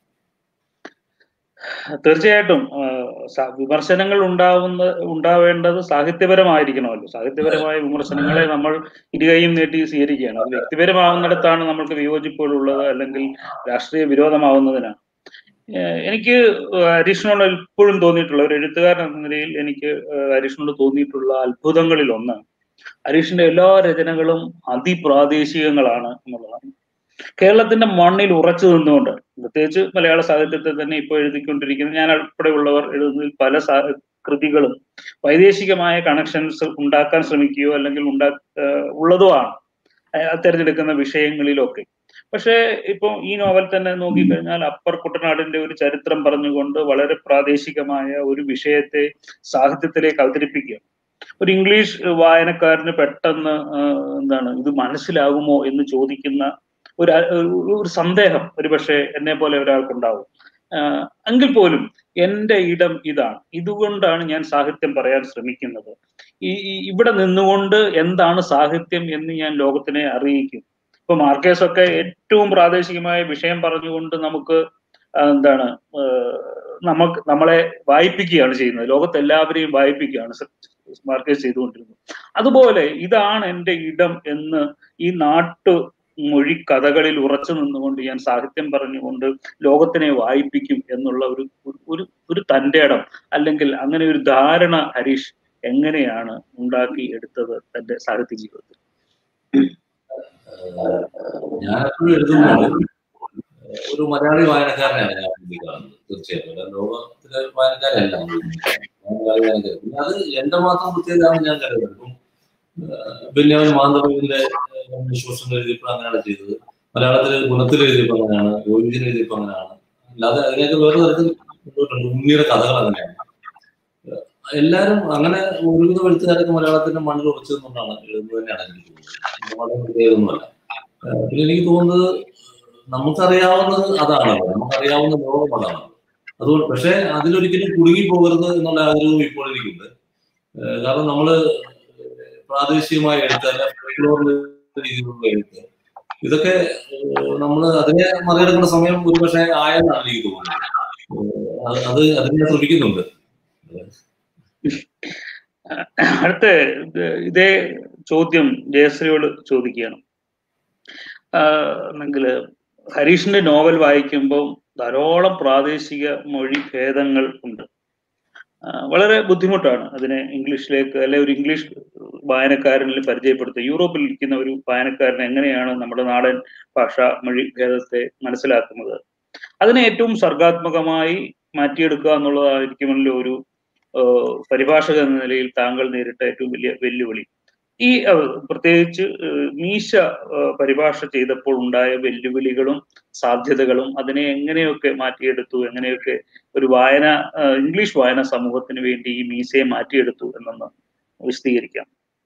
Speaker 1: തീർച്ചയായിട്ടും ആ, സ- വിമർശനങ്ങൾ ഉണ്ടാവുന്ന ഉണ്ടാവേണ്ടത് സാഹിത്യപരമായിരിക്കണമല്ലോ സാഹിത്യപരമായ വിമർശനങ്ങളെ നമ്മൾ ഇരുകൈയും നീട്ടി സ്വീകരിക്കുകയാണ് അത് വ്യക്തിപരമാവുന്നിടത്താണ് നമ്മൾക്ക് വിയോജിപ്പുകൾ ഉള്ളത് അല്ലെങ്കിൽ രാഷ്ട്രീയ വിരോധമാവുന്നതിനാണ് ഏഹ് എനിക്ക് ഹരീഷിനോട് എപ്പോഴും തോന്നിയിട്ടുള്ള ഒരു എഴുത്തുകാരൻ എന്ന നിലയിൽ എനിക്ക് ഏഹ് ഹരീഷിനോട് തോന്നിയിട്ടുള്ള അത്ഭുതങ്ങളിൽ ഒന്ന് ഹരീഷിന്റെ എല്ലാ രചനകളും അതിപ്രാദേശികങ്ങളാണ് എന്നുള്ളതാണ് കേരളത്തിന്റെ മണ്ണിൽ ഉറച്ചു നിന്നുകൊണ്ട് പ്രത്യേകിച്ച് മലയാള സാഹിത്യത്തിൽ തന്നെ ഇപ്പോൾ എഴുതിക്കൊണ്ടിരിക്കുന്ന ഞാൻ ഉൾപ്പെടെയുള്ളവർ എഴുതുന്നതിൽ പല സാ- കൃതികളും വൈദേശികമായ കണക്ഷൻസ് ഉണ്ടാക്കാൻ ശ്രമിക്കുകയോ അല്ലെങ്കിൽ ഉണ്ടാ ഏഹ് ഉള്ളതുമാണ് അയാൾ തിരഞ്ഞെടുക്കുന്ന വിഷയങ്ങളിലൊക്കെ പക്ഷേ ഇപ്പൊ ഈ നോവൽ തന്നെ നോക്കിക്കഴിഞ്ഞാൽ അപ്പർ കുട്ടനാടിന്റെ ഒരു ചരിത്രം പറഞ്ഞുകൊണ്ട് വളരെ പ്രാദേശികമായ ഒരു വിഷയത്തെ സാഹിത്യത്തിലേക്ക് അവതരിപ്പിക്കുക ഒരു ഇംഗ്ലീഷ് വായനക്കാരന് പെട്ടെന്ന് ആഹ് എന്താണ് ഇത് മനസ്സിലാകുമോ എന്ന് ചോദിക്കുന്ന ഒരു അ- ഒരു- ഒരു സന്ദേഹം ഒരുപക്ഷെ എന്നെ പോലെ ഒരാൾക്കുണ്ടാവും ആഹ് എങ്കിൽ പോലും എന്റെ ഇടം ഇതാണ് ഇതുകൊണ്ടാണ് ഞാൻ സാഹിത്യം പറയാൻ ശ്രമിക്കുന്നത് ഈ ഈ- ഇവിടെ നിന്നുകൊണ്ട് എന്താണ് സാഹിത്യം എന്ന് ഞാൻ ലോകത്തിനെ അറിയിക്കും ഇപ്പൊ മാർക്കേസ് ഒക്കെ ഏറ്റവും പ്രാദേശികമായ വിഷയം പറഞ്ഞുകൊണ്ട് നമുക്ക് ആ, എന്താണ് ആഹ് നമുക്ക് നമ്മളെ വായിപ്പിക്കുകയാണ് ചെയ്യുന്നത് ലോകത്തെല്ലാവരെയും വായിപ്പിക്കുകയാണ് സ- മാർക്കേസ് ചെയ്തുകൊണ്ടിരുന്നത് അതുപോലെ ഇതാണ് എൻ്റെ ഇടം എന്ന് ഈ നാട്ടു മൊഴി കഥകളിൽ ഉറച്ചു നിന്നുകൊണ്ട് ഞാൻ സാഹിത്യം പറഞ്ഞുകൊണ്ട് ലോകത്തിനെ വായിപ്പിക്കും എന്നുള്ള ഒരു ഒരു ഒരു തൻ്റെ ഇടം അല്ലെങ്കിൽ അങ്ങനെ ഒരു ധാരണ ഹരീഷ് എങ്ങനെയാണ് ഉണ്ടാക്കി എടുത്തത് തന്റെ സാഹിത്യ ജീവിതത്തിൽ
Speaker 2: ഞാൻ എപ്പോഴും എഴുതുമ്പോൾ ഒരു മലയാളി വായനക്കാരനെയാണ് ഞാൻ ചിന്തിക്കാറുള്ളത് തീർച്ചയായിട്ടും അല്ല ലോകത്തിലെ വായനക്കാരല്ല മലയാളി വായനക്കാരൻ പിന്നെ അത് എന്റെ മാത്രം പ്രത്യേകതയാണ് ഞാൻ കരുതുന്നത് ഇപ്പം പിന്നെ അവൻ മാന്തവിന്റെ വിശ്വാസം എഴുതിയപ്പോൾ അങ്ങനെയാണ് ചെയ്തത് മലയാളത്തിൽ ഗുണത്തിൽ എഴുതിയപ്പോൾ അങ്ങനെയാണ് യോജിച്ചിന് എഴുതിയപ്പോൾ അങ്ങനെയാണ് അല്ലാതെ അതിനൊക്കെ വേറെ തരത്തിൽ കൊണ്ടുപോയിട്ടുണ്ട് ഉണ്ണിയുടെ കഥകൾ അങ്ങനെയാണ് എല്ലാവരും അങ്ങനെ ഒരുവിധം എഴുത്തുകാരൊക്കെ മലയാളത്തിന്റെ മണ്ണിൽ ഉറച്ചു നിന്നുകൊണ്ടാണ് എഴുതുന്നത് തന്നെയാണ് എനിക്ക് തോന്നുന്നത് വളരെ പ്രത്യേകമൊന്നുമല്ല പിന്നെ എനിക്ക് തോന്നുന്നത് നമുക്കറിയാവുന്നത് അതാണ് നമുക്കറിയാവുന്ന ലോകം അതാണ് അതുകൊണ്ട് പക്ഷെ അതിലൊരിക്കലും കുടുങ്ങി പോകരുത് എന്നുള്ള ആഗ്രഹവും ഇപ്പോൾ എനിക്കുണ്ട് കാരണം നമ്മള് പ്രാദേശികമായ എഴുത്ത് അല്ല ഫോക്ലോറിന്റെ രീതിയിലുള്ള എഴുത്ത് ഇതൊക്കെ നമ്മൾ അതിനെ മറികടക്കുന്ന സമയം ഒരുപക്ഷെ ആയെന്നാണ് എനിക്ക് തോന്നുന്നത് അത് അതിനെ ശ്രമിക്കുന്നുണ്ട്
Speaker 1: അടുത്ത ഇതേ ചോദ്യം ജയശ്രീയോട് ചോദിക്കുകയാണ് എന്നെങ്കിൽ ഹരീഷിന്റെ നോവൽ വായിക്കുമ്പോൾ ധാരാളം പ്രാദേശിക മൊഴി ഭേദങ്ങൾ ഉണ്ട് വളരെ ബുദ്ധിമുട്ടാണ് അതിനെ ഇംഗ്ലീഷിലേക്ക് അല്ലെ ഒരു ഇംഗ്ലീഷ് വായനക്കാരനിൽ പരിചയപ്പെടുത്തുക യൂറോപ്പിൽ ഇരിക്കുന്ന ഒരു വായനക്കാരൻ എങ്ങനെയാണ് നമ്മുടെ നാടൻ ഭാഷ മൊഴി ഭേദത്തെ മനസ്സിലാക്കുന്നത് അതിനെ ഏറ്റവും സർഗാത്മകമായി മാറ്റിയെടുക്കുക എന്നുള്ളതായിരിക്കുമല്ലോ ഒരു പരിഭാഷക എന്ന നിലയിൽ താങ്കൾ നേരിട്ട ഏറ്റവും വലിയ വെല്ലുവിളി ഈ പ്രത്യേകിച്ച് മീശ പരിഭാഷ ചെയ്തപ്പോൾ ഉണ്ടായ വെല്ലുവിളികളും സാധ്യതകളും അതിനെ എങ്ങനെയൊക്കെ മാറ്റിയെടുത്തു എങ്ങനെയൊക്കെ ഒരു വായന ഇംഗ്ലീഷ് വായന സമൂഹത്തിന് വേണ്ടി ഈ മീശയെ മാറ്റിയെടുത്തു എന്നൊന്ന് വിശദീകരിക്കാം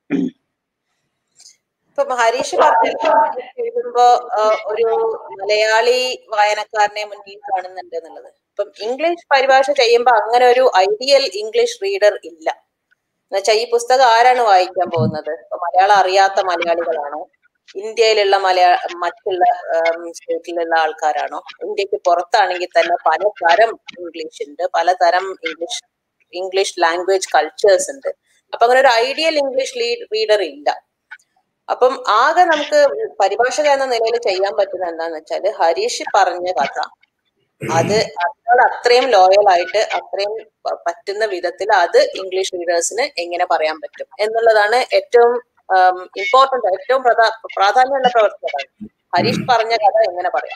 Speaker 3: ഇപ്പൊ ഹരീഷ് പറഞ്ഞ എഴുതുമ്പോ ഒരു മലയാളി വായനക്കാരനെ മുന്നിൽ കാണുന്നുണ്ട് എന്നുള്ളത് ഇപ്പം ഇംഗ്ലീഷ് പരിഭാഷ ചെയ്യുമ്പോൾ അങ്ങനെ ഒരു ഐഡിയൽ ഇംഗ്ലീഷ് റീഡർ ഇല്ല എന്നുവെച്ചാൽ ഈ പുസ്തകം ആരാണ് വായിക്കാൻ പോകുന്നത് ഇപ്പൊ മലയാളം അറിയാത്ത മലയാളികളാണോ ഇന്ത്യയിലുള്ള മലയാള മറ്റുള്ള സ്റ്റേറ്റിലുള്ള ആൾക്കാരാണോ ഇന്ത്യക്ക് പുറത്താണെങ്കിൽ തന്നെ പലതരം ഇംഗ്ലീഷ് ഉണ്ട് പലതരം ഇംഗ്ലീഷ് ഇംഗ്ലീഷ് ലാംഗ്വേജ് കൾച്ചേഴ്സ് ഉണ്ട് അപ്പൊ അങ്ങനെ ഒരു ഐഡിയൽ ഇംഗ്ലീഷ് റീഡർ ഇല്ല അപ്പം ആകെ നമുക്ക് പരിഭാഷക എന്ന നിലയിൽ ചെയ്യാൻ പറ്റുന്ന എന്താന്ന് വെച്ചാൽ ഹരീഷ് പറഞ്ഞ കഥ അത് അതിനോട് അത്രയും ലോയൽ ആയിട്ട് അത്രയും പറ്റുന്ന വിധത്തിൽ അത് ഇംഗ്ലീഷ് റീഡേഴ്സിന് എങ്ങനെ പറയാൻ പറ്റും എന്നുള്ളതാണ് ഏറ്റവും ഇമ്പോർട്ടന്റ് ഏറ്റവും പ്രധാ പ്രാധാന്യമുള്ള പ്രവർത്തനം ഹരീഷ് പറഞ്ഞ കഥ എങ്ങനെ പറയാം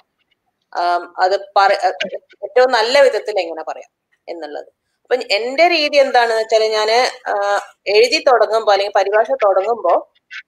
Speaker 3: അത് പറ ഏറ്റവും നല്ല വിധത്തിൽ എങ്ങനെ പറയാം എന്നുള്ളത് അപ്പൊ എന്റെ രീതി എന്താണെന്ന് വെച്ചാൽ ഞാൻ എഴുതി തുടങ്ങുമ്പോൾ അല്ലെങ്കിൽ പരിഭാഷ തുടങ്ങുമ്പോൾ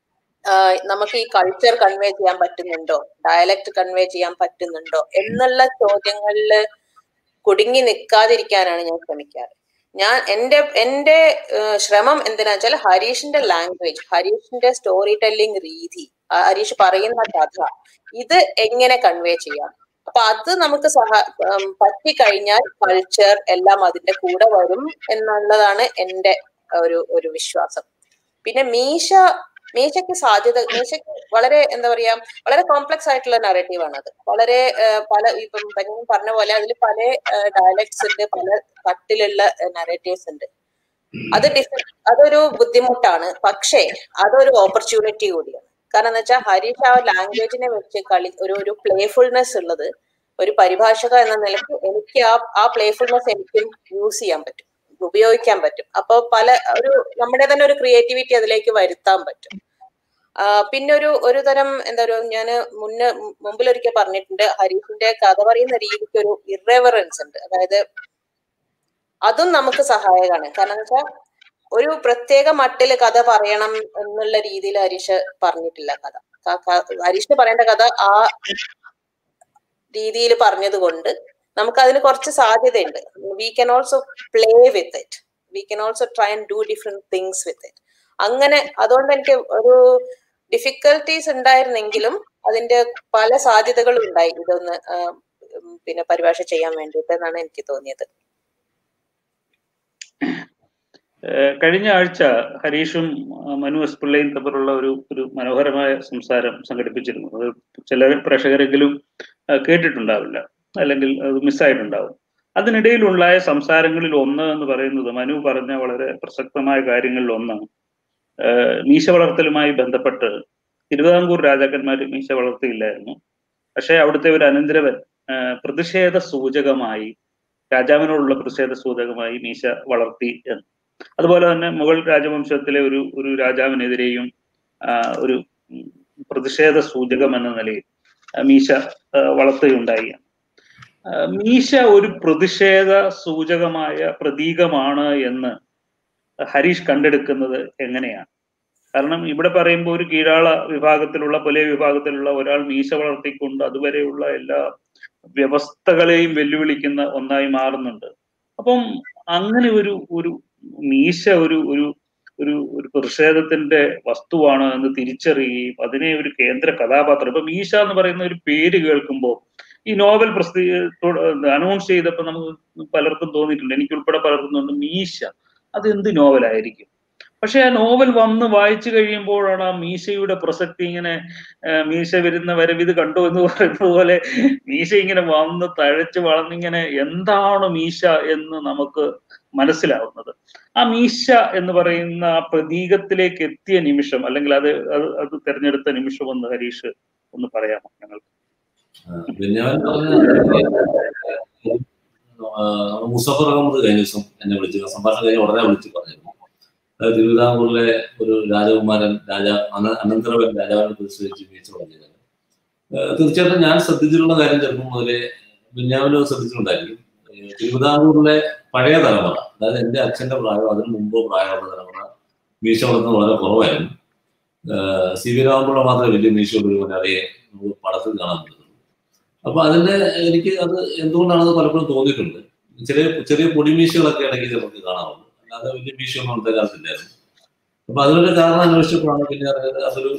Speaker 3: നമുക്ക് ഈ കൾച്ചർ കൺവേ ചെയ്യാൻ പറ്റുന്നുണ്ടോ ഡയലക്ട് കൺവേ ചെയ്യാൻ പറ്റുന്നുണ്ടോ എന്നുള്ള ചോദ്യങ്ങളിൽ കുടുങ്ങി നിൽക്കാതിരിക്കാനാണ് ഞാൻ ശ്രമിക്കാറ് ഞാൻ എന്റെ എന്റെ ശ്രമം എന്തിനാ വെച്ചാൽ ഹരീഷിന്റെ ലാംഗ്വേജ് ഹരീഷിന്റെ സ്റ്റോറി ടെല്ലിംഗ് രീതി ഹരീഷ് പറയുന്ന കഥ ഇത് എങ്ങനെ കൺവേ ചെയ്യാം അപ്പൊ അത് നമുക്ക് സഹ പറ്റിക്കഴിഞ്ഞാൽ കൾച്ചർ എല്ലാം അതിന്റെ കൂടെ വരും എന്നുള്ളതാണ് എന്റെ ഒരു ഒരു വിശ്വാസം പിന്നെ മീശ മീശയ്ക്ക് സാധ്യത മീശയ്ക്ക് വളരെ എന്താ പറയാ വളരെ കോംപ്ലക്സ് ആയിട്ടുള്ള നറേറ്റീവ് ആണ് അത് വളരെ പല ഇപ്പം ബെഞ്ചമിൻ പറഞ്ഞ പോലെ അതിൽ പല ഡയലക്ട്സ് ഉണ്ട് പല തട്ടിലുള്ള നറേറ്റീവ്സ് ഉണ്ട് അത് ഡിഫ അതൊരു ബുദ്ധിമുട്ടാണ് പക്ഷേ അതൊരു ഓപ്പർച്യൂണിറ്റി കൂടിയാണ് കാരണം എന്ന് വെച്ചാൽ ഹരീഷ് ആ ലാംഗ്വേജിനെ വെച്ച് കളി ഒരു ഒരു പ്ലേഫുൾനെസ് ഉള്ളത് ഒരു പരിഭാഷക എന്ന നിലയ്ക്ക് എനിക്ക് ആ ആ പ്ലേഫുൾനെസ് എനിക്കും യൂസ് ചെയ്യാൻ പറ്റും ഉപയോഗിക്കാൻ പറ്റും അപ്പൊ പല ഒരു നമ്മുടെ തന്നെ ഒരു ക്രിയേറ്റിവിറ്റി അതിലേക്ക് വരുത്താൻ പറ്റും പിന്നെ ഒരു ഒരു തരം എന്താ പറയുക ഞാൻ മുന്നേ മുമ്പിലൊരിക്കൽ പറഞ്ഞിട്ടുണ്ട് ഹരീഷിന്റെ കഥ പറയുന്ന രീതിക്ക് ഒരു ഇറവറൻസ് ഉണ്ട് അതായത് അതും നമുക്ക് സഹായകമാണ് കാരണം എന്ന് വെച്ചാൽ ഒരു പ്രത്യേക മട്ടില് കഥ പറയണം എന്നുള്ള രീതിയിൽ ഹരീഷ് പറഞ്ഞിട്ടില്ല കഥ ഹരീഷിന് പറയേണ്ട കഥ ആ രീതിയിൽ പറഞ്ഞത് കൊണ്ട് നമുക്ക് അതിന് കുറച്ച് സാധ്യതയുണ്ട് we can also play with it we can also try and do different things with it അങ്ങനെ അതുകൊണ്ട് എനിക്ക് ഒരു ഡിഫിക്കൽട്ടീസ് ഉണ്ടായിരുന്നെങ്കിലും അതിന്റെ പല സാധ്യതകളും ഉണ്ടായി ഇതൊന്ന് പിന്നെ പരിഭാഷ ചെയ്യാൻ വേണ്ടിയിട്ട് എന്നാണ് എനിക്ക് തോന്നിയത്
Speaker 1: കഴിഞ്ഞ ആഴ്ച ഹരീഷും മനു എസ് പിള്ളയും തമ്മിലുള്ള ഒരു ഒരു മനോഹരമായ സംസാരം സംഘടിപ്പിച്ചിരുന്നു അത് ചില പ്രേക്ഷകരെങ്കിലും കേട്ടിട്ടുണ്ടാവില്ല അല്ലെങ്കിൽ അത് മിസ്സായിട്ടുണ്ടാവും അതിനിടയിലുണ്ടായ സംസാരങ്ങളിൽ ഒന്ന് എന്ന് പറയുന്നത് മനു പറഞ്ഞ വളരെ പ്രസക്തമായ കാര്യങ്ങളിൽ ഒന്നാണ് മീശ വളർത്തലുമായി ബന്ധപ്പെട്ട് തിരുവിതാംകൂർ രാജാക്കന്മാർ മീശ വളർത്തിയില്ലായിരുന്നു പക്ഷേ അവിടുത്തെ ഒരു അനന്തരവൻ ആ, പ്രതിഷേധ സൂചകമായി രാജാവിനോടുള്ള പ്രതിഷേധ സൂചകമായി മീശ വളർത്തി എന്ന് അതുപോലെ തന്നെ മുഗൾ രാജവംശത്തിലെ ഒരു ഒരു രാജാവിനെതിരെയും ആ, ഒരു ഉം, പ്രതിഷേധ സൂചകം എന്ന നിലയിൽ ആ, മീശ ആ, വളർത്തുകയുണ്ടായി ആ, മീശ ഒരു പ്രതിഷേധ സൂചകമായ പ്രതീകമാണ് എന്ന് ഹരീഷ് കണ്ടെടുക്കുന്നത് എങ്ങനെയാണ് കാരണം ഇവിടെ പറയുമ്പോൾ ഒരു കീഴാള വിഭാഗത്തിലുള്ള പുലയ വിഭാഗത്തിലുള്ള ഒരാൾ മീശ വളർത്തിക്കൊണ്ട് അതുവരെയുള്ള എല്ലാ വ്യവസ്ഥകളെയും വെല്ലുവിളിക്കുന്ന ഒന്നായി മാറുന്നുണ്ട് അപ്പം അങ്ങനെ ഒരു ഒരു മീശ ഒരു ഒരു ഒരു ഒരു പ്രതിഷേധത്തിന്റെ വസ്തുവാണ് എന്ന് തിരിച്ചറിയുകയും അതിനെ ഒരു കേന്ദ്ര കഥാപാത്രം ഇപ്പൊ മീശ എന്ന് പറയുന്ന ഒരു പേര് കേൾക്കുമ്പോൾ ഈ നോവൽ പ്രസിദ്ധീ അനൗൺസ് ചെയ്തപ്പോൾ നമുക്ക് പലർക്കും തോന്നിയിട്ടുണ്ട് എനിക്കുൾപ്പെടെ പലർക്കും തോന്നുന്നു മീശ അത് എന്ത് നോവലായിരിക്കും പക്ഷെ ആ നോവൽ വന്ന് വായിച്ചു കഴിയുമ്പോഴാണ് ആ മീശയുടെ പ്രസക്തി ഇങ്ങനെ ആ, മീശ വരുന്ന വരവിത് കണ്ടു എന്ന് പറയുന്നത് പോലെ മീശ ഇങ്ങനെ വന്ന് തഴച്ച് വളർന്നിങ്ങനെ എന്താണ് മീശ എന്ന് നമുക്ക് മനസ്സിലാവുന്നത് ആ മീശ എന്ന് പറയുന്ന ആ പ്രതീകത്തിലേക്ക് എത്തിയ നിമിഷം അല്ലെങ്കിൽ അത് അത് അത് തെരഞ്ഞെടുത്ത നിമിഷം ഒന്ന് ഹരീഷ് ഒന്ന് പറയാമോ ഞങ്ങൾ
Speaker 2: ബെന്യാമിൻ പറഞ്ഞ ആ, മുസഫർ അഹമ്മദ് കഴിഞ്ഞ ദിവസം എന്നെ വിളിച്ചു സംഭാഷണം കഴിഞ്ഞ് ഉടനെ വിളിച്ച് പറഞ്ഞിരുന്നു അത് തിരുവിതാംകൂറിലെ ഒരു രാജകുമാരൻ രാജാ അന- അനന്തരവൻ രാജാവിനെ പ്രതിഷേധിച്ച് വീഴ്ച പറഞ്ഞത് തീർച്ചയായിട്ടും ഞാൻ ശ്രദ്ധിച്ചിട്ടുള്ള കാര്യം ചെറുപ്പം മുതലേ ബെന്യാമിനും ശ്രദ്ധിച്ചിട്ടുണ്ടായിരിക്കും ഏഹ് തിരുവിതാംകൂറിലെ പഴയ തലമുറ അതായത് എന്റെ അച്ഛന്റെ പ്രായം അതിന് മുമ്പ് പ്രായമുള്ള തലമുറ മീശ വളർത്തുന്നത് വളരെ കുറവായിരുന്നു ഏഹ് സി വി രാമപിള്ള മാത്രമേ വലിയ മീശയുള്ള ഒരു മലയാളിയെ നമുക്ക് പടത്തിൽ കാണാൻ പറ്റുള്ളൂ അപ്പൊ അതിന്റെ എനിക്ക് അത് എന്തുകൊണ്ടാണെന്ന് പലപ്പോഴും തോന്നിയിട്ടുണ്ട് ചെറിയ ചെറിയ പൊടിമീശകളൊക്കെ ഇടയ്ക്ക് നമുക്ക് കാണാറുണ്ട് അല്ലാതെ വലിയ മീശയൊന്നും അന്നത്തെ കാലത്തില്ലായിരുന്നു അപ്പൊ അതിനൊരു കാരണം അന്വേഷിച്ചപ്പോഴാണ് പിന്നെ അറിഞ്ഞത് അതൊരു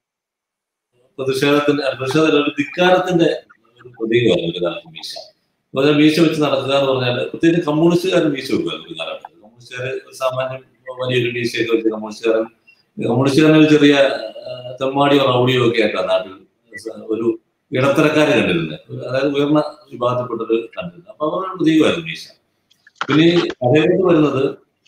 Speaker 2: പ്രതിഷേധത്തിന്റെ പ്രതിഷേധ ഒരു ധിക്കാരത്തിന്റെ ഒരു പ്രതീകമായിരുന്നു ഒരു കാലത്ത് മീശ എന്ന് പറഞ്ഞാൽ മീശ വെച്ച് നടക്കുക എന്ന് പറഞ്ഞാൽ പ്രത്യേകിച്ച് കമ്മ്യൂണിസ്റ്റുകാർ മീശ വെക്കുമായിരുന്നു ഒരു കാലത്ത് കമ്മ്യൂണിസ്റ്റുകാർ ഒരു സാമാന്യം വലിയൊരു മീശയൊക്കെ വെച്ച് കമ്മ്യൂണിസ്റ്റുകാരൻ കമ്മ്യൂണിസ്റ്റുകാരൻ ഒരു ചെറിയ ആ, തെമ്മാടിയോ റൗഡിയോ ഒക്കെ ആയിട്ടാണ് നാട്ടിൽ ഒരു ഇടത്തരക്കാരെ കണ്ടിരുന്നത് അതായത് ഉയർന്ന വിഭാഗത്തിൽപ്പെട്ടത് കണ്ടിരുന്നത് അപ്പൊ അവരുടെ പ്രതീകമായിരുന്നു മീശ പിന്നെ ഈ കഥയിലേക്ക് വരുന്നത്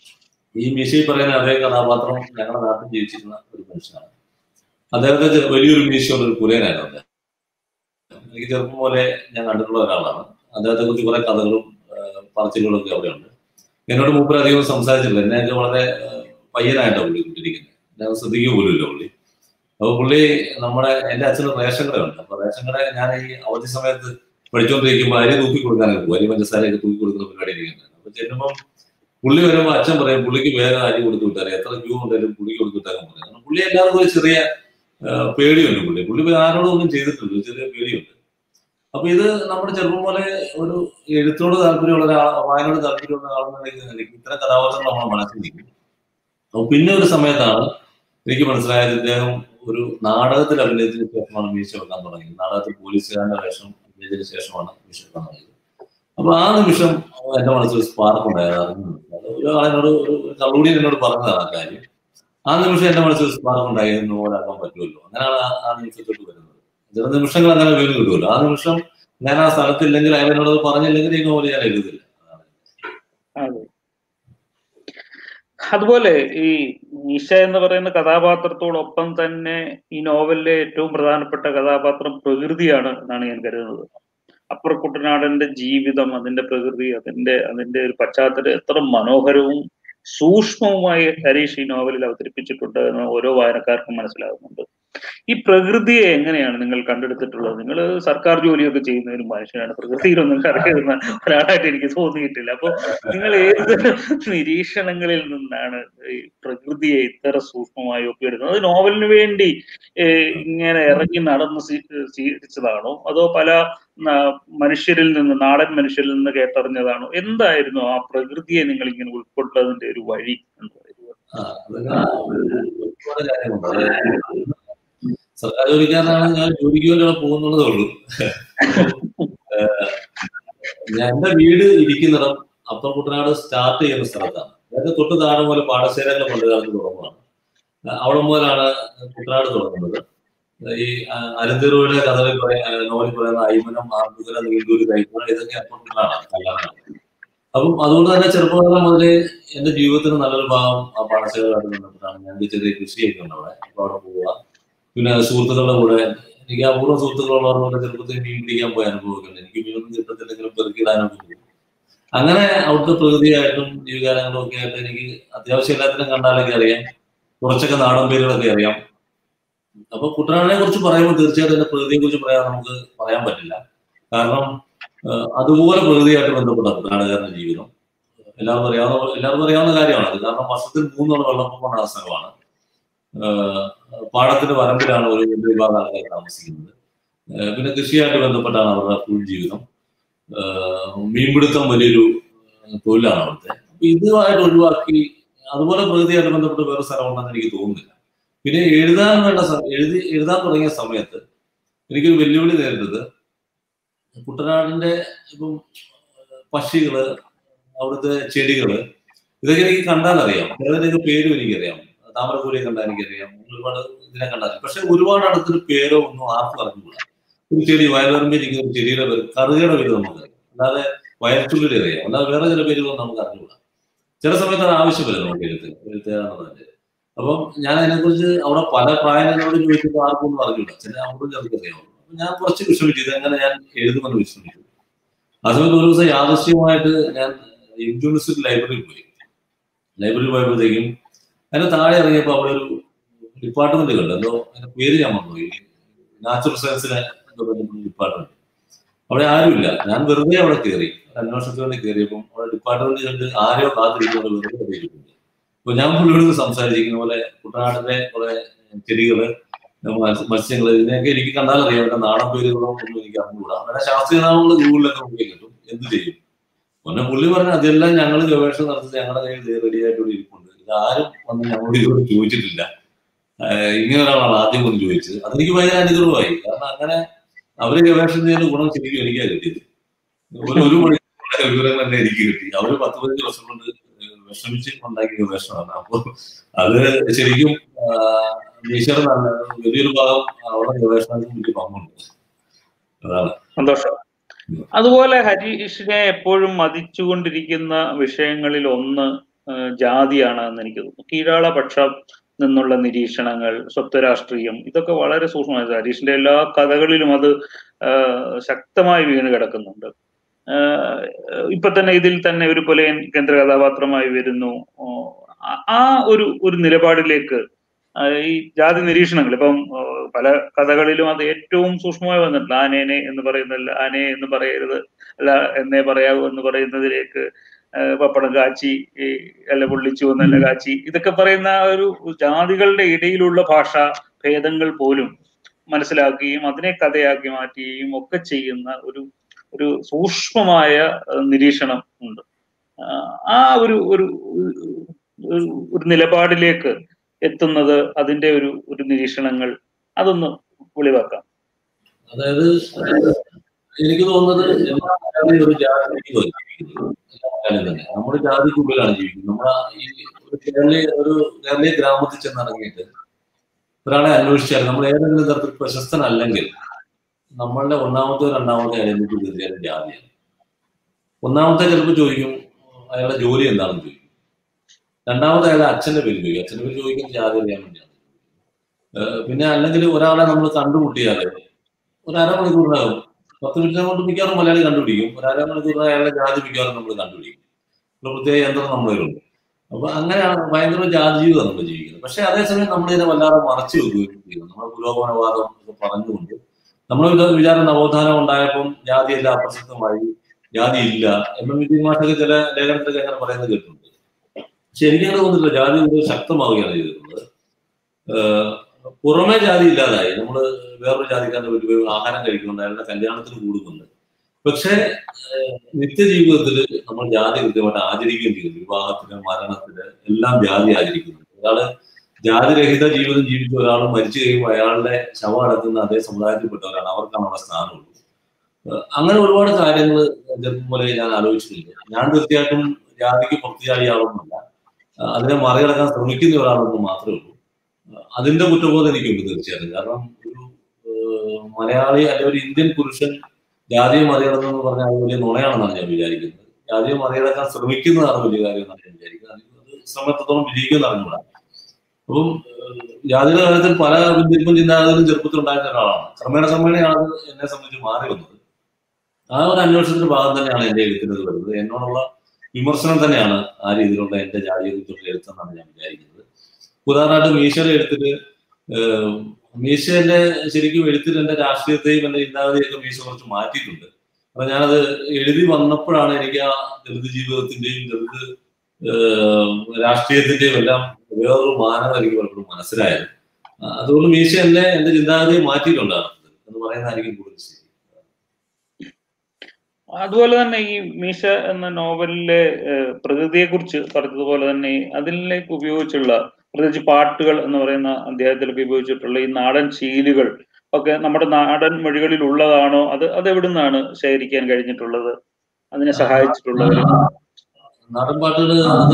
Speaker 2: ഈ മീശയിൽ പറയുന്ന അതേ കഥാപാത്രം ഞങ്ങളുടെ നാട്ടിൽ ജീവിച്ചിരുന്ന ഒരു മനുഷ്യനാണ് അദ്ദേഹത്തെ ചെ- വലിയൊരു മീശയുള്ള ഒരു കുലയനായിരുന്നു അദ്ദേഹം എനിക്ക് ചെറുപ്പം പോലെ ഞാൻ കണ്ടിട്ടുള്ള ഒരാളാണ് അദ്ദേഹത്തെ കുറിച്ച് കുറെ കഥകളും ആ, പറച്ചിലുകളും ഒക്കെ അവിടെയുണ്ട് എന്നോട് മൂപ്പർ അധികം സംസാരിച്ചിട്ടില്ല എന്നെ വളരെ ആ, പയ്യനായിട്ടാണ് പുള്ളി കൊണ്ടിരിക്കുന്നത് ഞാൻ ശ്രദ്ധിക്കുക പോലുമില്ല പുള്ളി അപ്പൊ പുള്ളി നമ്മുടെ എന്റെ അച്ഛന് റേഷൻ കടയുണ്ട് അപ്പൊ റേഷൻ കട ഞാൻ ഈ അവധി സമയത്ത് പഠിച്ചുകൊണ്ടിരിക്കുമ്പോൾ അരി തൂക്കി കൊടുക്കാനൊക്കെ പോകും അരി പഞ്ചസാരയൊക്കെ തൂക്കി കൊടുക്കുന്ന പരിപാടി ഇരിക്കുന്നത് അപ്പൊ ചെല്ലുമ്പോൾ പുള്ളി വരുമ്പോൾ അച്ഛൻ പറയും പുള്ളിക്ക് വേഗം അരി കൊടുത്തു വിട്ടാൽ എത്ര ക്യൂ ഉണ്ടെങ്കിലും പുള്ളിക്ക് കൊടുത്തു വിട്ടാലും പറയും കാരണം പുള്ളി എല്ലാവർക്കും ഒരു ചെറിയ ആ, പേടിയുണ്ട് പുള്ളി പുള്ളി ഇപ്പൊ ആരോടും ഒന്നും ചെയ്തിട്ടില്ല ചെറിയ പേടിയുണ്ട് അപ്പൊ ഇത് നമ്മുടെ ചെറുപ്പം പോലെ ഒരു എഴുത്തോട് താല്പര്യമുള്ള ഒരാൾ വായനയോട് താല്പര്യമുള്ള ആളെന്നുണ്ടെങ്കിൽ ഇത്തരം കഥാപാത്രങ്ങൾ നമ്മുടെ മനസ്സിൽ നിൽക്കും അപ്പൊ പിന്നെ ഒരു സമയത്താണ് എനിക്ക് മനസ്സിലായത് ഇദ്ദേഹം ഒരു നാടകത്തിൽ അഭിനയിച്ചതിന് ശേഷമാണ് മീശ വെക്കാൻ തുടങ്ങിയത് നാടകത്തിൽ പോലീസുകാരന്റെ വേഷം അഭിനയിച്ചതിന് ശേഷമാണ് മീശ വെക്കാൻ തുടങ്ങിയത് അപ്പൊ ആ നിമിഷം എന്റെ മനസ്സിൽ സ്പാർക്ക് ഉണ്ടായത് അറിഞ്ഞു അത് ഒരാളെന്നോട് ഒരു ഒരു കള്ളുകൂടി എന്നോട് പറഞ്ഞതാണ് ആ കാര്യം ആ നിമിഷം എന്റെ മനസ്സിൽ സ്പാർക്ക് ഉണ്ടായി എന്ന് ഓരാക്കാൻ പറ്റുമല്ലോ അങ്ങനെയാണ് ആ- ആ നിമിഷത്തോട്ട് വരുന്നത് ചില നിമിഷങ്ങൾ അങ്ങനെ വീണ് കിട്ടുമല്ലോ ആ നിമിഷം ഞാൻ ആ സ്ഥലത്തില്ലെങ്കിൽ അയാൾ എന്നോട് അത് പറഞ്ഞില്ലെങ്കിൽ ഈ നോവൽ ഞാൻ എഴുതില്ല അതാണ്.
Speaker 1: അതെ അതുപോലെ ഈ ഈശ എന്ന് പറയുന്ന കഥാപാത്രത്തോടൊപ്പം തന്നെ ഈ നോവലിലെ ഏറ്റവും പ്രധാനപ്പെട്ട കഥാപാത്രം പ്രകൃതിയാണ് എന്നാണ് ഞാൻ കരുതുന്നത് അപ്പർ കുട്ടനാടന്റെ ജീവിതം അതിന്റെ പ്രകൃതി അതിന്റെ അതിന്റെ ഒരു പശ്ചാത്തലം എത്ര മനോഹരവും സൂക്ഷ്മവുമായി ഹരീഷ് ഈ നോവലിൽ അവതരിപ്പിച്ചിട്ടുണ്ട് എന്ന് ഓരോ വായനക്കാർക്കും മനസ്സിലാകുന്നുണ്ട് ഈ പ്രകൃതിയെ എങ്ങനെയാണ് നിങ്ങൾ കണ്ടെടുത്തിട്ടുള്ളത് നിങ്ങൾ സർക്കാർ ജോലിയൊക്കെ ചെയ്യുന്ന ഒരു മനുഷ്യനാണ് പ്രകൃതിയിലൊന്നും അറിയുന്ന ഒരാളായിട്ട് എനിക്ക് തോന്നിയിട്ടില്ല അപ്പൊ നിങ്ങൾ ഏത് നിരീക്ഷണങ്ങളിൽ നിന്നാണ് ഈ പ്രകൃതിയെ ഇത്ര സൂക്ഷ്മമായി ഒപ്പിയെടുക്കുന്നത് അത് നോവലിന് വേണ്ടി ഏഹ്, ഇങ്ങനെ ഇറങ്ങി നടന്ന് സ്വീ- സ്വീകരിച്ചതാണോ അതോ പല ന- മനുഷ്യരിൽ നിന്ന് നാടൻ മനുഷ്യരിൽ നിന്ന് കേട്ടറിഞ്ഞതാണോ എന്തായിരുന്നു ആ പ്രകൃതിയെ നിങ്ങൾ ഇങ്ങനെ ഉൾക്കൊണ്ടതിന്റെ ഒരു വഴി എന്ന് പറയുന്നത്
Speaker 2: ആ, അതൊക്കെ ഒരുപാട് കാര്യമുണ്ട് അത് സർക്കാർ ജോലിക്കാരനാണ് ഞാൻ ജോലിക്ക് വേണ്ടി അവിടെ പോകുന്നുള്ളതേ ഉള്ളൂ ഏഹ് ഞാൻ എന്റെ വീട് ഇരിക്കുന്നിടം അപ്പർ കുട്ടനാട് സ്റ്റാർട്ട് ചെയ്യുന്ന സ്ഥലത്താണ് അതായത് തൊട്ട് താഴെ മുതൽ പാടശേഖരങ്ങൾ പണ്ട് കാലത്ത് തുടങ്ങുന്നതാണ് ഏഹ് അവിടെ മുതലാണ് കുട്ടനാട് തുടങ്ങുന്നത് ഈ അ- അരുന്തിറൂടെ കഥകളിൽ പറയാ നോവലിൽ പറയുന്ന അയ്മനം ആർപ്പുകര നീണ്ടൂര് കൈപ്പുഴ ഇതൊക്കെ അപ്പർ കുട്ടനാടാണ് കല്യാണം അപ്പം അതുകൊണ്ട് തന്നെ ചെറുപ്പകാലം മുതലേ എന്റെ ജീവിതത്തിന് നല്ലൊരു ഭാഗം ആ പാടശേഖരമായിട്ട് ബന്ധപ്പെട്ടാണ് ഞങ്ങൾക്ക് ചെറിയ കൃഷിയൊക്കെ ഉണ്ട് അവിടെ അപ്പൊ അവിടെ പോവുക പിന്നെ സുഹൃത്തുക്കളുടെ കൂടെ എനിക്ക് അപൂർവ സുഹൃത്തുക്കളുള്ളവരുടെ ചെറുപ്പത്തിൽ മീൻ പിടിക്കാൻ പോയ അനുഭവമൊക്കെ ഉണ്ട് എനിക്ക് മീനൊന്നും കിട്ടത്തില്ലെങ്കിലും പെറുക്കിടാനൊക്കെ പോകും അങ്ങനെ അവിടുത്തെ പ്രകൃതിയായിട്ടും ജീവകാലങ്ങളും ഒക്കെ ആയിട്ട് എനിക്ക് അത്യാവശ്യം എല്ലാത്തിനും കണ്ടാലൊക്കെ അറിയാം കുറച്ചൊക്കെ നാടൻ പേരുകളൊക്കെ അറിയാം അപ്പൊ കുട്ടനാടിനെ കുറിച്ച് പറയുമ്പോൾ തീർച്ചയായിട്ടും എന്റെ പ്രകൃതിയെ കുറിച്ച് പറയാൻ നമുക്ക് പറയാൻ പറ്റില്ല കാരണം ഏഹ്, അതുപോലെ പ്രകൃതിയായിട്ട് ബന്ധപ്പെട്ട കുട്ടനാടുകാരന്റെ ജീവിതം എല്ലാവർക്കും അറിയാവുന്ന എല്ലാവർക്കും അറിയാവുന്ന കാര്യമാണ് അത് കാരണം വർഷത്തിൽ മൂന്നോളം വെള്ളപ്പൊക്കം ഉണ്ടാകുന്ന സ്ഥലമാണ് ഏഹ്, പാടത്തിന്റെ വരമ്പിലാണ് ഒരു വലിയ വിഭാഗം ആൾക്കാർ താമസിക്കുന്നത് ഏഹ്, പിന്നെ കൃഷിയായിട്ട് ബന്ധപ്പെട്ടാണ് അവരുടെ ഫുൾ ജീവിതം ഏഹ്, മീൻപിടുത്തം വലിയൊരു ഏഹ്, തൊഴിലാണ് അവിടുത്തെ അപ്പൊ ഇതുമായിട്ട് ഒഴിവാക്കി അതുപോലെ പ്രകൃതിയായിട്ട് ബന്ധപ്പെട്ട് വേറെ സ്ഥലമുണ്ടെന്ന് എനിക്ക് തോന്നുന്നില്ല പിന്നെ എഴുതാൻ വേണ്ട സ- എഴുതി എഴുതാൻ തുടങ്ങിയ സമയത്ത് എനിക്കൊരു വെല്ലുവിളി നേരിട്ടത് കുട്ടനാടിന്റെ ഇപ്പം ഏഹ്, പക്ഷികള് അവിടുത്തെ ചെടികള് ഇതൊക്കെ എനിക്ക് കണ്ടാൽ അറിയാം ചിലതിന്റെയൊക്കെ പേരും എനിക്കറിയാം താമരപ്പൂലിയെ കണ്ടാൽ എനിക്കറിയാം ഒരുപാട് ഇതിനെ കണ്ടാൽ പക്ഷെ ഒരുപാട് അടുത്തൊരു പേരോ ഒന്നും ആർക്കും അറിഞ്ഞുകൂടാ ഒരു ചെടി വയലുറമ്പിൽ ഇരിക്കുന്ന ഒരു ചെടിയുടെ പേര് കറുകയുടെ പേര് നമുക്കറിയാം അല്ലാതെ വയറ്റുള്ളിയുടെ അറിയാം അല്ലാതെ വേറെ ചില പേരുകളൊന്നും നമുക്ക് അറിഞ്ഞുകൂടാ ചില സമയത്ത് അത് ആവശ്യമില്ല നമുക്ക് എഴുത്ത് എഴുത്തുകാരെന്നുള്ളതിന്റെ അപ്പം ഞാൻ അതിനെക്കുറിച്ച് അവിടെ പല പ്രായങ്ങളോട് ചോദിച്ചപ്പോൾ ആർക്കും ഒന്നും അറിഞ്ഞൂടാ ചില അവരോട് ചിലർക്ക് അറിയാവുള്ളൂ അപ്പൊ ഞാൻ കുറച്ച് വിഷമിച്ചു ഇതെങ്ങനെ ഞാൻ എഴുതുമെന്ന് വിഷമിച്ചു ആ സമയത്ത് ഒരു ദിവസം യാദൃശ്യമായിട്ട് ഞാൻ യൂണിവേഴ്സിറ്റി ലൈബ്രറിയിൽ പോയി ലൈബ്രറിയിൽ പോയപ്പോഴത്തേക്കും അതിന്റെ താഴെ ഇറങ്ങിയപ്പോൾ അവിടെ ഒരു ഡിപ്പാർട്ട്മെന്റ് കണ്ടു എന്തോ അതിന്റെ പേര് ഞാൻ മറന്നുപോയി നാച്ചുറൽ സയൻസിലെ എന്തോ ഡിപ്പാർട്ട്മെന്റ് അവിടെ ആരുമില്ല ഞാൻ വെറുതെ അവിടെ കയറി അന്വേഷണത്തിന് വേണ്ടി കയറിയപ്പം അവിടെ ഡിപ്പാർട്ട്മെന്റ് കണ്ട് ആരോ കാത്തിരിക്കുന്നത് വെറുതെ അവിടെ ഇരിക്കുന്നു അപ്പൊ ഞാൻ പുള്ളിയോട് സംസാരിച്ചിരിക്കുന്ന പോലെ കുട്ടനാടിന്റെ കുറെ ചെടികള് മത്സ്യ- മത്സ്യങ്ങള് ഇതിനെയൊക്കെ എനിക്ക് കണ്ടാൽ അറിയാം അവരുടെ നാടൻ പേരുകളോ ഒന്നും എനിക്ക് അറിഞ്ഞുകൂടാ അങ്ങനെ ശാസ്ത്രീയ നാമങ്ങൾ ഗൂഗിളിലൊക്കെ നോക്കി കിട്ടും എന്ത് ചെയ്യും പിന്നെ പുള്ളി പറഞ്ഞു അതെല്ലാം ഞങ്ങൾ ഗവേഷണം നടത്തി ഞങ്ങളുടെ കയ്യിൽ റെഡി ആയിട്ട് ഇരിപ്പുണ്ട് ഇത് ആരും വന്ന് ഞങ്ങളോട് ഇതുവരെ ചോദിച്ചിട്ടില്ല ആഹ് ഇങ്ങനെ ഒരാളാണ് ആദ്യം വന്ന് ചോദിച്ചത് അതെനിക്ക് ഭയങ്കര അനുഗ്രഹമായി കാരണം അങ്ങനെ അവര് ഗവേഷണം ചെയ്യുന്ന ഗുണം ശരിക്കും എനിക്കാ കിട്ടിയത് ഒരു ഒരു മണിക്കൂറുള്ള വിവരങ്ങൾ തന്നെ എനിക്ക് കിട്ടി അവര് പത്ത് പതിനഞ്ച് വർഷം കൊണ്ട് വിഷമിച്ച് ഉണ്ടാക്കിയ ഗവേഷണമാണ് അപ്പൊ അത് ശരിക്കും ആഹ് ഈശ്വരൻ നല്ല വലിയൊരു ഭാഗം അവരുടെ ഗവേഷണത്തിന് വലിയ പങ്കുണ്ട് അതാണ്
Speaker 1: സന്തോഷം അതുപോലെ ഹരീഷിനെ എപ്പോഴും മതിച്ചുകൊണ്ടിരിക്കുന്ന വിഷയങ്ങളിൽ ഒന്ന് ആ, ജാതിയാണ് എന്ന് എനിക്ക് തോന്നുന്നു കീഴാളപക്ഷം നിന്നുള്ള നിരീക്ഷണങ്ങൾ സ്വത്വരാഷ്ട്രീയം ഇതൊക്കെ വളരെ സൂക്ഷ്മമായി ഹരീഷിന്റെ എല്ലാ കഥകളിലും അത് ആ, ശക്തമായി വീണ് കിടക്കുന്നുണ്ട് ആ, ഇപ്പൊ തന്നെ ഇതിൽ തന്നെ ഒരു പുലയൻ കേന്ദ്ര കഥാപാത്രമായി വരുന്നു ഓ, ആ- ആ ഒരു ഒരു നിലപാടിലേക്ക് ആ, ഈ ജാതി നിരീക്ഷണങ്ങൾ ഇപ്പം ആ, പല കഥകളിലും അത് ഏറ്റവും സൂക്ഷ്മമായി വന്നിട്ടുണ്ട് ആനേനെ എന്ന് പറയുന്നില്ല ആനയെ എന്ന് പറയരുത് അല്ല എന്നേ പറയാവൂ എന്ന് പറയുന്നതിലേക്ക് ആ, പപ്പടം കാച്ചി ഈ, അല്ല പൊള്ളിച്ചു എന്നല്ല കാച്ചി ഇതൊക്കെ പറയുന്ന ആ ഒരു ജാതികളുടെ ഇടയിലുള്ള ഭാഷാ ഭേദങ്ങൾ പോലും മനസ്സിലാക്കുകയും അതിനെ കഥയാക്കി മാറ്റുകയും ഒക്കെ ചെയ്യുന്ന ഒരു ഒരു സൂക്ഷ്മമായ ആ, നിരീക്ഷണം ഉണ്ട് ആ, ആ ഒരു ഒരു ഒരു- ഒരു നിലപാടിലേക്ക് എത്തുന്നത് അതിന്റെ ഒരു ഒരു നിരീക്ഷണങ്ങൾ അതൊന്ന് വെളിവാക്കാം
Speaker 2: അതായത് എനിക്ക് തോന്നുന്നത് എല്ലാ മലയാളിയും ഒരു ജാതിയിലാണ് ജീവിക്കുന്നത് എല്ലാ മലയാളിയും തന്നെ നമ്മുടെ ജാതിക്കുള്ളിലാണ് ജീവിക്കുന്നത് നമ്മുടെ ഈ ഒരു കേരളീയ ഒരു കേരളീയ ഗ്രാമത്തിൽ ചെന്നിറങ്ങിയിട്ട് ഒരാളെ അന്വേഷിച്ചാൽ നമ്മൾ ഏതെങ്കിലും തരത്തിൽ പ്രശസ്തനല്ലെങ്കിൽ നമ്മളുടെ ഒന്നാമത്തെ രണ്ടാമത്തെ ഐഡന്റിറ്റി തീർച്ചയായും ജാതിയാണ് ഒന്നാമത്തെ ചിലപ്പോൾ ചോദിക്കും അയാളുടെ ജോലി എന്താണെന്ന് ചോദിക്കും രണ്ടാമത്തെ അയാളുടെ അച്ഛന്റെ പേര് ചോദിക്കും അച്ഛന്റെ പേര് ചോദിക്കുന്നത് ജാതി അറിയാൻ വേണ്ടിയാണ് ഏഹ് പിന്നെ അല്ലെങ്കിൽ ഒരാളെ നമ്മൾ കണ്ടുമുട്ടിയാൽ ഒരു അരമണിക്കൂറിനകം പത്ത് മിനിറ്റ് കൊണ്ട് മിക്കവാറും മലയാളി കണ്ടുപിടിക്കും ഒരു അരമണിക്കൂറിന് അയാളുടെ ജാതി മിക്കവാറും നമ്മൾ കണ്ടുപിടിക്കും ഒരു പ്രത്യേക യന്ത്രം നമ്മളിലുണ്ട് അപ്പൊ അങ്ങനെയാണ് ഭയങ്കര ജാതി ജീവിതം നമ്മൾ ജീവിക്കുന്നത് പക്ഷെ അതേസമയം നമ്മൾ ഇതിനെ വല്ലാതെ മറച്ചു വെക്കുകയും ചെയ്യുന്നു നമ്മുടെ പുരോഗമനവാദം ഒക്കെ പറഞ്ഞുകൊണ്ട് നമ്മുടെ വിചാ- വിചാരം നവോത്ഥാനം ഉണ്ടായപ്പം ജാതി എല്ലാം അപ്രസക്തമായി ജാതി ഇല്ല എം എം വിജയമാഷൊക്കെ ചില ലേഖനത്തിലൊക്കെ അങ്ങനെ പറയുന്നത് കേട്ടിട്ടുണ്ട് പക്ഷെ എനിക്കങ്ങനെ തോന്നുന്നില്ല ജാതി കൂടുതൽ ശക്തമാവുകയാണ് ചെയ്തിട്ടുള്ളത് ഏഹ് പുറമെ ജാതി ഇല്ലാതായി നമ്മൾ വേറൊരു ജാതിക്കാരന്റെ വീട്ടിൽ പോയി ആഹാരം കഴിക്കുന്നുണ്ട് അയാളുടെ കല്യാണത്തിന് കൂടുന്നുണ്ട് പക്ഷേ ഏഹ് നിത്യജീവിതത്തിൽ നമ്മൾ ജാതി കൃത്യമായിട്ട് ആചരിക്കുകയും ചെയ്യുന്നു വിവാഹത്തിന് മരണത്തിന് എല്ലാം ജാതി ആചരിക്കുന്നുണ്ട് ഒരാള് ജാതിരഹിത ജീവിതം ജീവിച്ച ഒരാൾ മരിച്ചു കഴിയുമ്പോൾ അയാളുടെ ശവം അടക്കുന്ന അതേ സമുദായത്തിൽപ്പെട്ടവരാണ് അവർക്കാണ് അവിടെ സ്ഥാനമുള്ളത് ഏഹ് അങ്ങനെ ഒരുപാട് കാര്യങ്ങൾ ചെറുപ്പം പോലെ ഞാൻ ആലോചിച്ചിട്ടുണ്ട് ഞാൻ തീർച്ചയായിട്ടും ജാതിക്ക് പുറത്തുചാടിയാവുന്നില്ല ഏഹ് അതിനെ മറികടക്കാൻ ശ്രമിക്കുന്ന ഒരാളെന്ന് മാത്രമേ ഉള്ളൂ ഏഹ് അതിന്റെ കുറ്റബോധം എനിക്കുണ്ട് തീർച്ചയായിട്ടും കാരണം ഒരു ഏഹ് മലയാളി അല്ലെങ്കിൽ ഒരു ഇന്ത്യൻ പുരുഷൻ ജാതിയെ മറികടന്നു എന്ന് പറഞ്ഞാൽ അത് വലിയ നുണയാണെന്നാണ് ഞാൻ വിചാരിക്കുന്നത് ജാതിയെ മറികടക്കാൻ ശ്രമിക്കുന്നതാണ് വലിയ കാര്യം എന്നാണ് ഞാൻ വിചാരിക്കുന്നത് അത് ശ്രമത്തോളം വിജയിക്കുമെന്ന് അറിഞ്ഞൂടാ അപ്പം ഏഹ്, യാതൊരു കാലത്തിൽ പല വിദ്യക്കും ചിന്താഗതികളും ചെറുപ്പത്തിൽ ഉണ്ടായിരുന്ന ഒരാളാണ് ക്രമേണ ക്രമേണയാണ് അത് എന്നെ സംബന്ധിച്ച് മാറി വന്നത് ആ ഒരു അന്വേഷണത്തിന്റെ ഭാഗം തന്നെയാണ് എന്റെ എഴുത്തുന്നത് വരുന്നത് എന്നോടുള്ള വിമർശനം തന്നെയാണ് ആ രീതിയിലുള്ള എന്റെ ജാതീയത്വത്തിലുള്ള എഴുത്തെന്നാണ് ഞാൻ വിചാരിക്കുന്നത് ഉദാഹരണമായിട്ട് മീശയുടെ എഴുത്തില് ഏഹ്, മീശന്റെ ശരിക്കും എഴുത്തിൽ എന്റെ രാഷ്ട്രീയത്തെയും എന്റെ ചിന്താഗതിയൊക്കെ മീശ കുറച്ച് മാറ്റിയിട്ടുണ്ട് അപ്പൊ ഞാനത് എഴുതി വന്നപ്പോഴാണ് എനിക്ക് ആ ദളിത് ജീവിതത്തിന്റെയും ദളിത് ഏഹ്, രാഷ്ട്രീയത്തിന്റെയും എല്ലാം വേറൊരു മാനത എനിക്ക് പലപ്പോഴും മനസ്സിലായത് ആ, അതുകൊണ്ട് മീശ എന്നെ എന്റെ ചിന്താഗതിയെ മാറ്റിയിട്ടുണ്ടാകുന്നത് എന്ന് പറയുന്നതായിരിക്കും കൂടുതൽ ശരി
Speaker 1: അതുപോലെ തന്നെ ഈ മീശ എന്ന നോവലിലെ പ്രകൃതിയെ കുറിച്ച് പറഞ്ഞതുപോലെ തന്നെ അതിലേക്ക് ഉപയോഗിച്ചുള്ള പ്രത്യേകിച്ച് പാട്ടുകൾ എന്ന് പറയുന്ന അധ്യായത്തിലൊക്കെ ഉപയോഗിച്ചിട്ടുള്ള ഈ നാടൻ ശീലുകൾ ഒക്കെ നമ്മുടെ നാടൻ മൊഴികളിൽ ഉള്ളതാണോ അത് അത് എവിടുന്നാണ് ശേഖരിക്കാൻ കഴിഞ്ഞിട്ടുള്ളത് അതിനെ സഹായിച്ചിട്ടുള്ളത്
Speaker 2: നാടൻ പാട്ടുകൾ അത്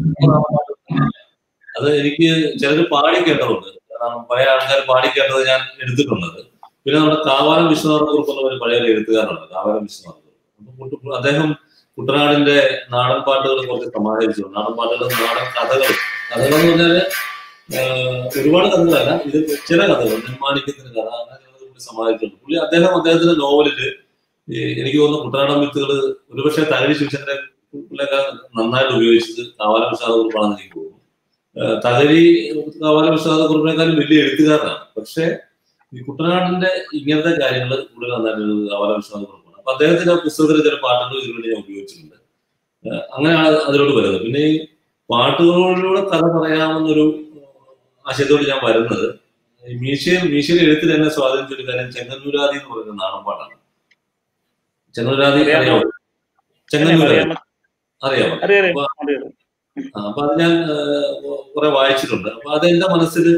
Speaker 2: അത് എനിക്ക് ചിലർ പാടി കേട്ടതുണ്ട് കാരണം പഴയ ആൾക്കാർ പാടി കേട്ടത് ഞാൻ എടുത്തിട്ടുള്ളത് പിന്നെ നമ്മുടെ കാവാലം വിശ്വനാഥ കുറുപ്പ് എന്ന ഒരു പഴയ ഒരു എഴുത്തുകാരനുണ്ട് കാവാലം വിശ്വനാഥ കുറുപ്പ് അപ്പൊ കുട്ട- അദ്ദേഹം കുട്ടനാടിന്റെ നാടൻ പാട്ടുകൾ കുറച്ച് സമാഹരിച്ചു നാടൻ പാട്ടുകൾ നാടൻ കഥകൾ കഥകൾ എന്ന് പറഞ്ഞാല് ആഹ്, ഒരുപാട് കഥകളല്ല ഇത് ചില കഥകൾ നെന്മാണിക്കത്തിന്റെ കഥ അങ്ങനെ ചിലത് പുള്ളി സമാഹരിച്ചിട്ടുണ്ട് പുള്ളി അദ്ദേഹം അദ്ദേഹത്തിന്റെ നോവലില് ഈ എനിക്ക് തോന്നുന്നു കുട്ടനാടൻ വിത്തുകൾ ഒരുപക്ഷെ തകഴി ശിവശങ്കരൻ പുള്ളിയൊക്കെ നന്നായിട്ട് ഉപയോഗിച്ചത് കാവാല വിശ്വാസ കുറിപ്പാണെന്ന് എനിക്ക് തോന്നുന്നു ഏഹ് തകഴി കാവാല വിശ്വാസ കുറിപ്പിനേക്കാളും വലിയ എഴുത്തുകാരനാണ് പക്ഷെ ഈ കുട്ടനാടിന്റെ ഇങ്ങനത്തെ കാര്യങ്ങൾ കൂടുതൽ നന്നായിട്ട് എഴുതുന്നത് കാവാല വിശ്വാസ കുറിപ്പാണ് അപ്പൊ അദ്ദേഹത്തിന്റെ ആ പുസ്തകത്തിലെ ചില പാട്ടുകൾ ഇതിനുവേണ്ടി ഞാൻ ഉപയോഗിച്ചിട്ടുണ്ട് ഏഹ് അങ്ങനെയാണ് അതിലോട്ട് വരുന്നത് പിന്നെ ഈ പാട്ടുകളിലൂടെ കഥ പറയാമെന്നൊരു ആശയത്തോട് ഞാൻ വരുന്നത് ഈ മീശയിൽ മീശയുടെ എഴുത്തിൽ എന്നെ സ്വാധീനിച്ച ഒരു കാര്യം ചെങ്ങന്നൂരാതി എന്ന് പറയുന്ന നാടൻ പാട്ടാണ് ചെങ്ങന്നൂരാതി
Speaker 1: അറിയാമോ?
Speaker 2: അറിയാമോ ചെങ്ങന്നൂരാതി
Speaker 1: അറിയാമോ?
Speaker 2: അറിയാമോ
Speaker 1: അറിയാം അറിയാം അറിയാം
Speaker 2: ആ, അപ്പൊ അത് ഞാൻ കുറെ വായിച്ചിട്ടുണ്ട് അപ്പൊ അത് എന്റെ മനസ്സിൽ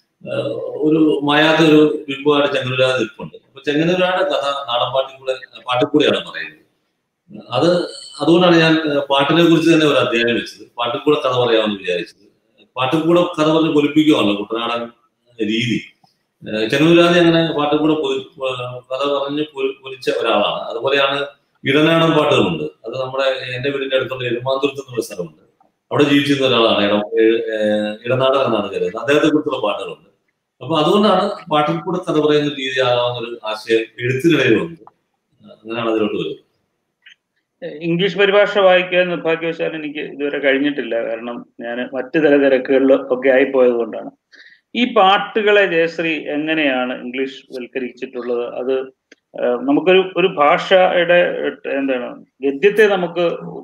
Speaker 2: ഒരു മായാത്ത ഒരു ബിംബമായിട്ട് ചെങ്ങന്നൂരാതെ നിൽപ്പുണ്ട് അപ്പൊ ചെങ്ങന്നൂരാടെ കഥ നാടൻ പാട്ടിൽ കൂടെ പാട്ടിൽ കൂടെയാണ് പറയുന്നത് അത് അതുകൊണ്ടാണ് ഞാൻ ഏഹ്, പാട്ടിനെ കുറിച്ച് തന്നെ ഒരു അധ്യായം വെച്ചത് പാട്ടിൽ കൂടെ കഥ പറയാമെന്ന് വിചാരിച്ചത് പാട്ടിൽ കൂടെ കഥ പറഞ്ഞ് പൊലിപ്പിക്കുവാണല്ലോ കുട്ടനാടൻ രീതി ഏഹ്, ചെങ്ങന്നൂരാതെ അങ്ങനെ പാട്ടിൽ കൂടെ പൊലി- ഏഹ്, കഥ പറഞ്ഞ് പൊലി- പൊലിച്ച ഒരാളാണ് അതുപോലെയാണ് ഇടനാടൻ പാട്ടുകളുണ്ട് അത് നമ്മുടെ എന്റെ വീടിന്റെ അടുത്തുള്ള എരുമാന്തുരത്ത് എന്നുള്ള സ്ഥലമുണ്ട് അവിടെ ജീവിച്ചിരുന്ന ഒരാളാണ് ഇടം ഏ- ഏഹ് ഇടനാടൻ എന്നാണ് കരുതുന്നത് അദ്ദേഹത്തെ കുറിച്ചുള്ള പാട്ടുകളുണ്ട് അപ്പൊ അതുകൊണ്ടാണ് പാട്ടിൽ കൂടെ കഥ പറയുന്ന രീതി ആകാവുന്ന ഒരു ആശയം എഴുത്തിനിടയിൽ വന്നത് അങ്ങനെയാണ് അതിലോട്ട് വരുന്നത്
Speaker 1: ഇംഗ്ലീഷ് പരിഭാഷ വായിക്കാൻ നിർഭാഗ്യവശാൽ എനിക്ക് ഇതുവരെ കഴിഞ്ഞിട്ടില്ല കാരണം ഞാൻ മറ്റു തര തിരക്കുകളിൽ ഒക്കെ ആയിപ്പോയത് കൊണ്ടാണ് ഈ പാട്ടുകളെ ജയശ്രീ എങ്ങനെയാണ് ഇംഗ്ലീഷ് വൽക്കരിച്ചിട്ടുള്ളത് അത് ഏഹ്, നമുക്കൊരു ഒരു ഭാഷയുടെ ഏഹ്, എന്താണ് ഗദ്യത്തെ നമുക്ക്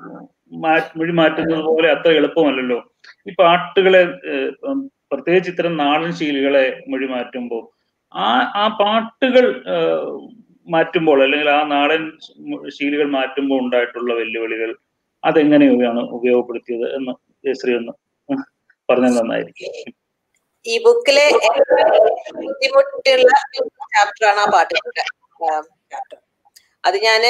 Speaker 1: മാ- മൊഴി മാറ്റുന്നത് പോലെ അത്ര എളുപ്പമല്ലല്ലോ ഈ പാട്ടുകളെ ഏഹ്, ഉം, പ്രത്യേകിച്ച് ഇത്തരം നാടൻ ശീലുകളെ മൊഴി മാറ്റുമ്പോൾ ആ ആ പാട്ടുകൾ ഏഹ്, മാറ്റുമ്പോൾ അല്ലെങ്കിൽ ആ നാടൻ ശീലുകൾ മാറ്റുമ്പോൾ ഉണ്ടായിട്ടുള്ള വെല്ലുവിളികൾ അതെങ്ങനെയാണ് ഉപയോഗപ്പെടുത്തിയത് എന്ന് ജയശ്രീ ഒന്ന് പറഞ്ഞാൽ നന്നായിരിക്കും
Speaker 3: ഈ ബുക്കിലെ ഏറ്റവും ബുദ്ധിമുട്ടുള്ള ചാപ്റ്ററാണ് ആ പാട്ടിന്റെ ചാപ്റ്റർ അത് ഞാന്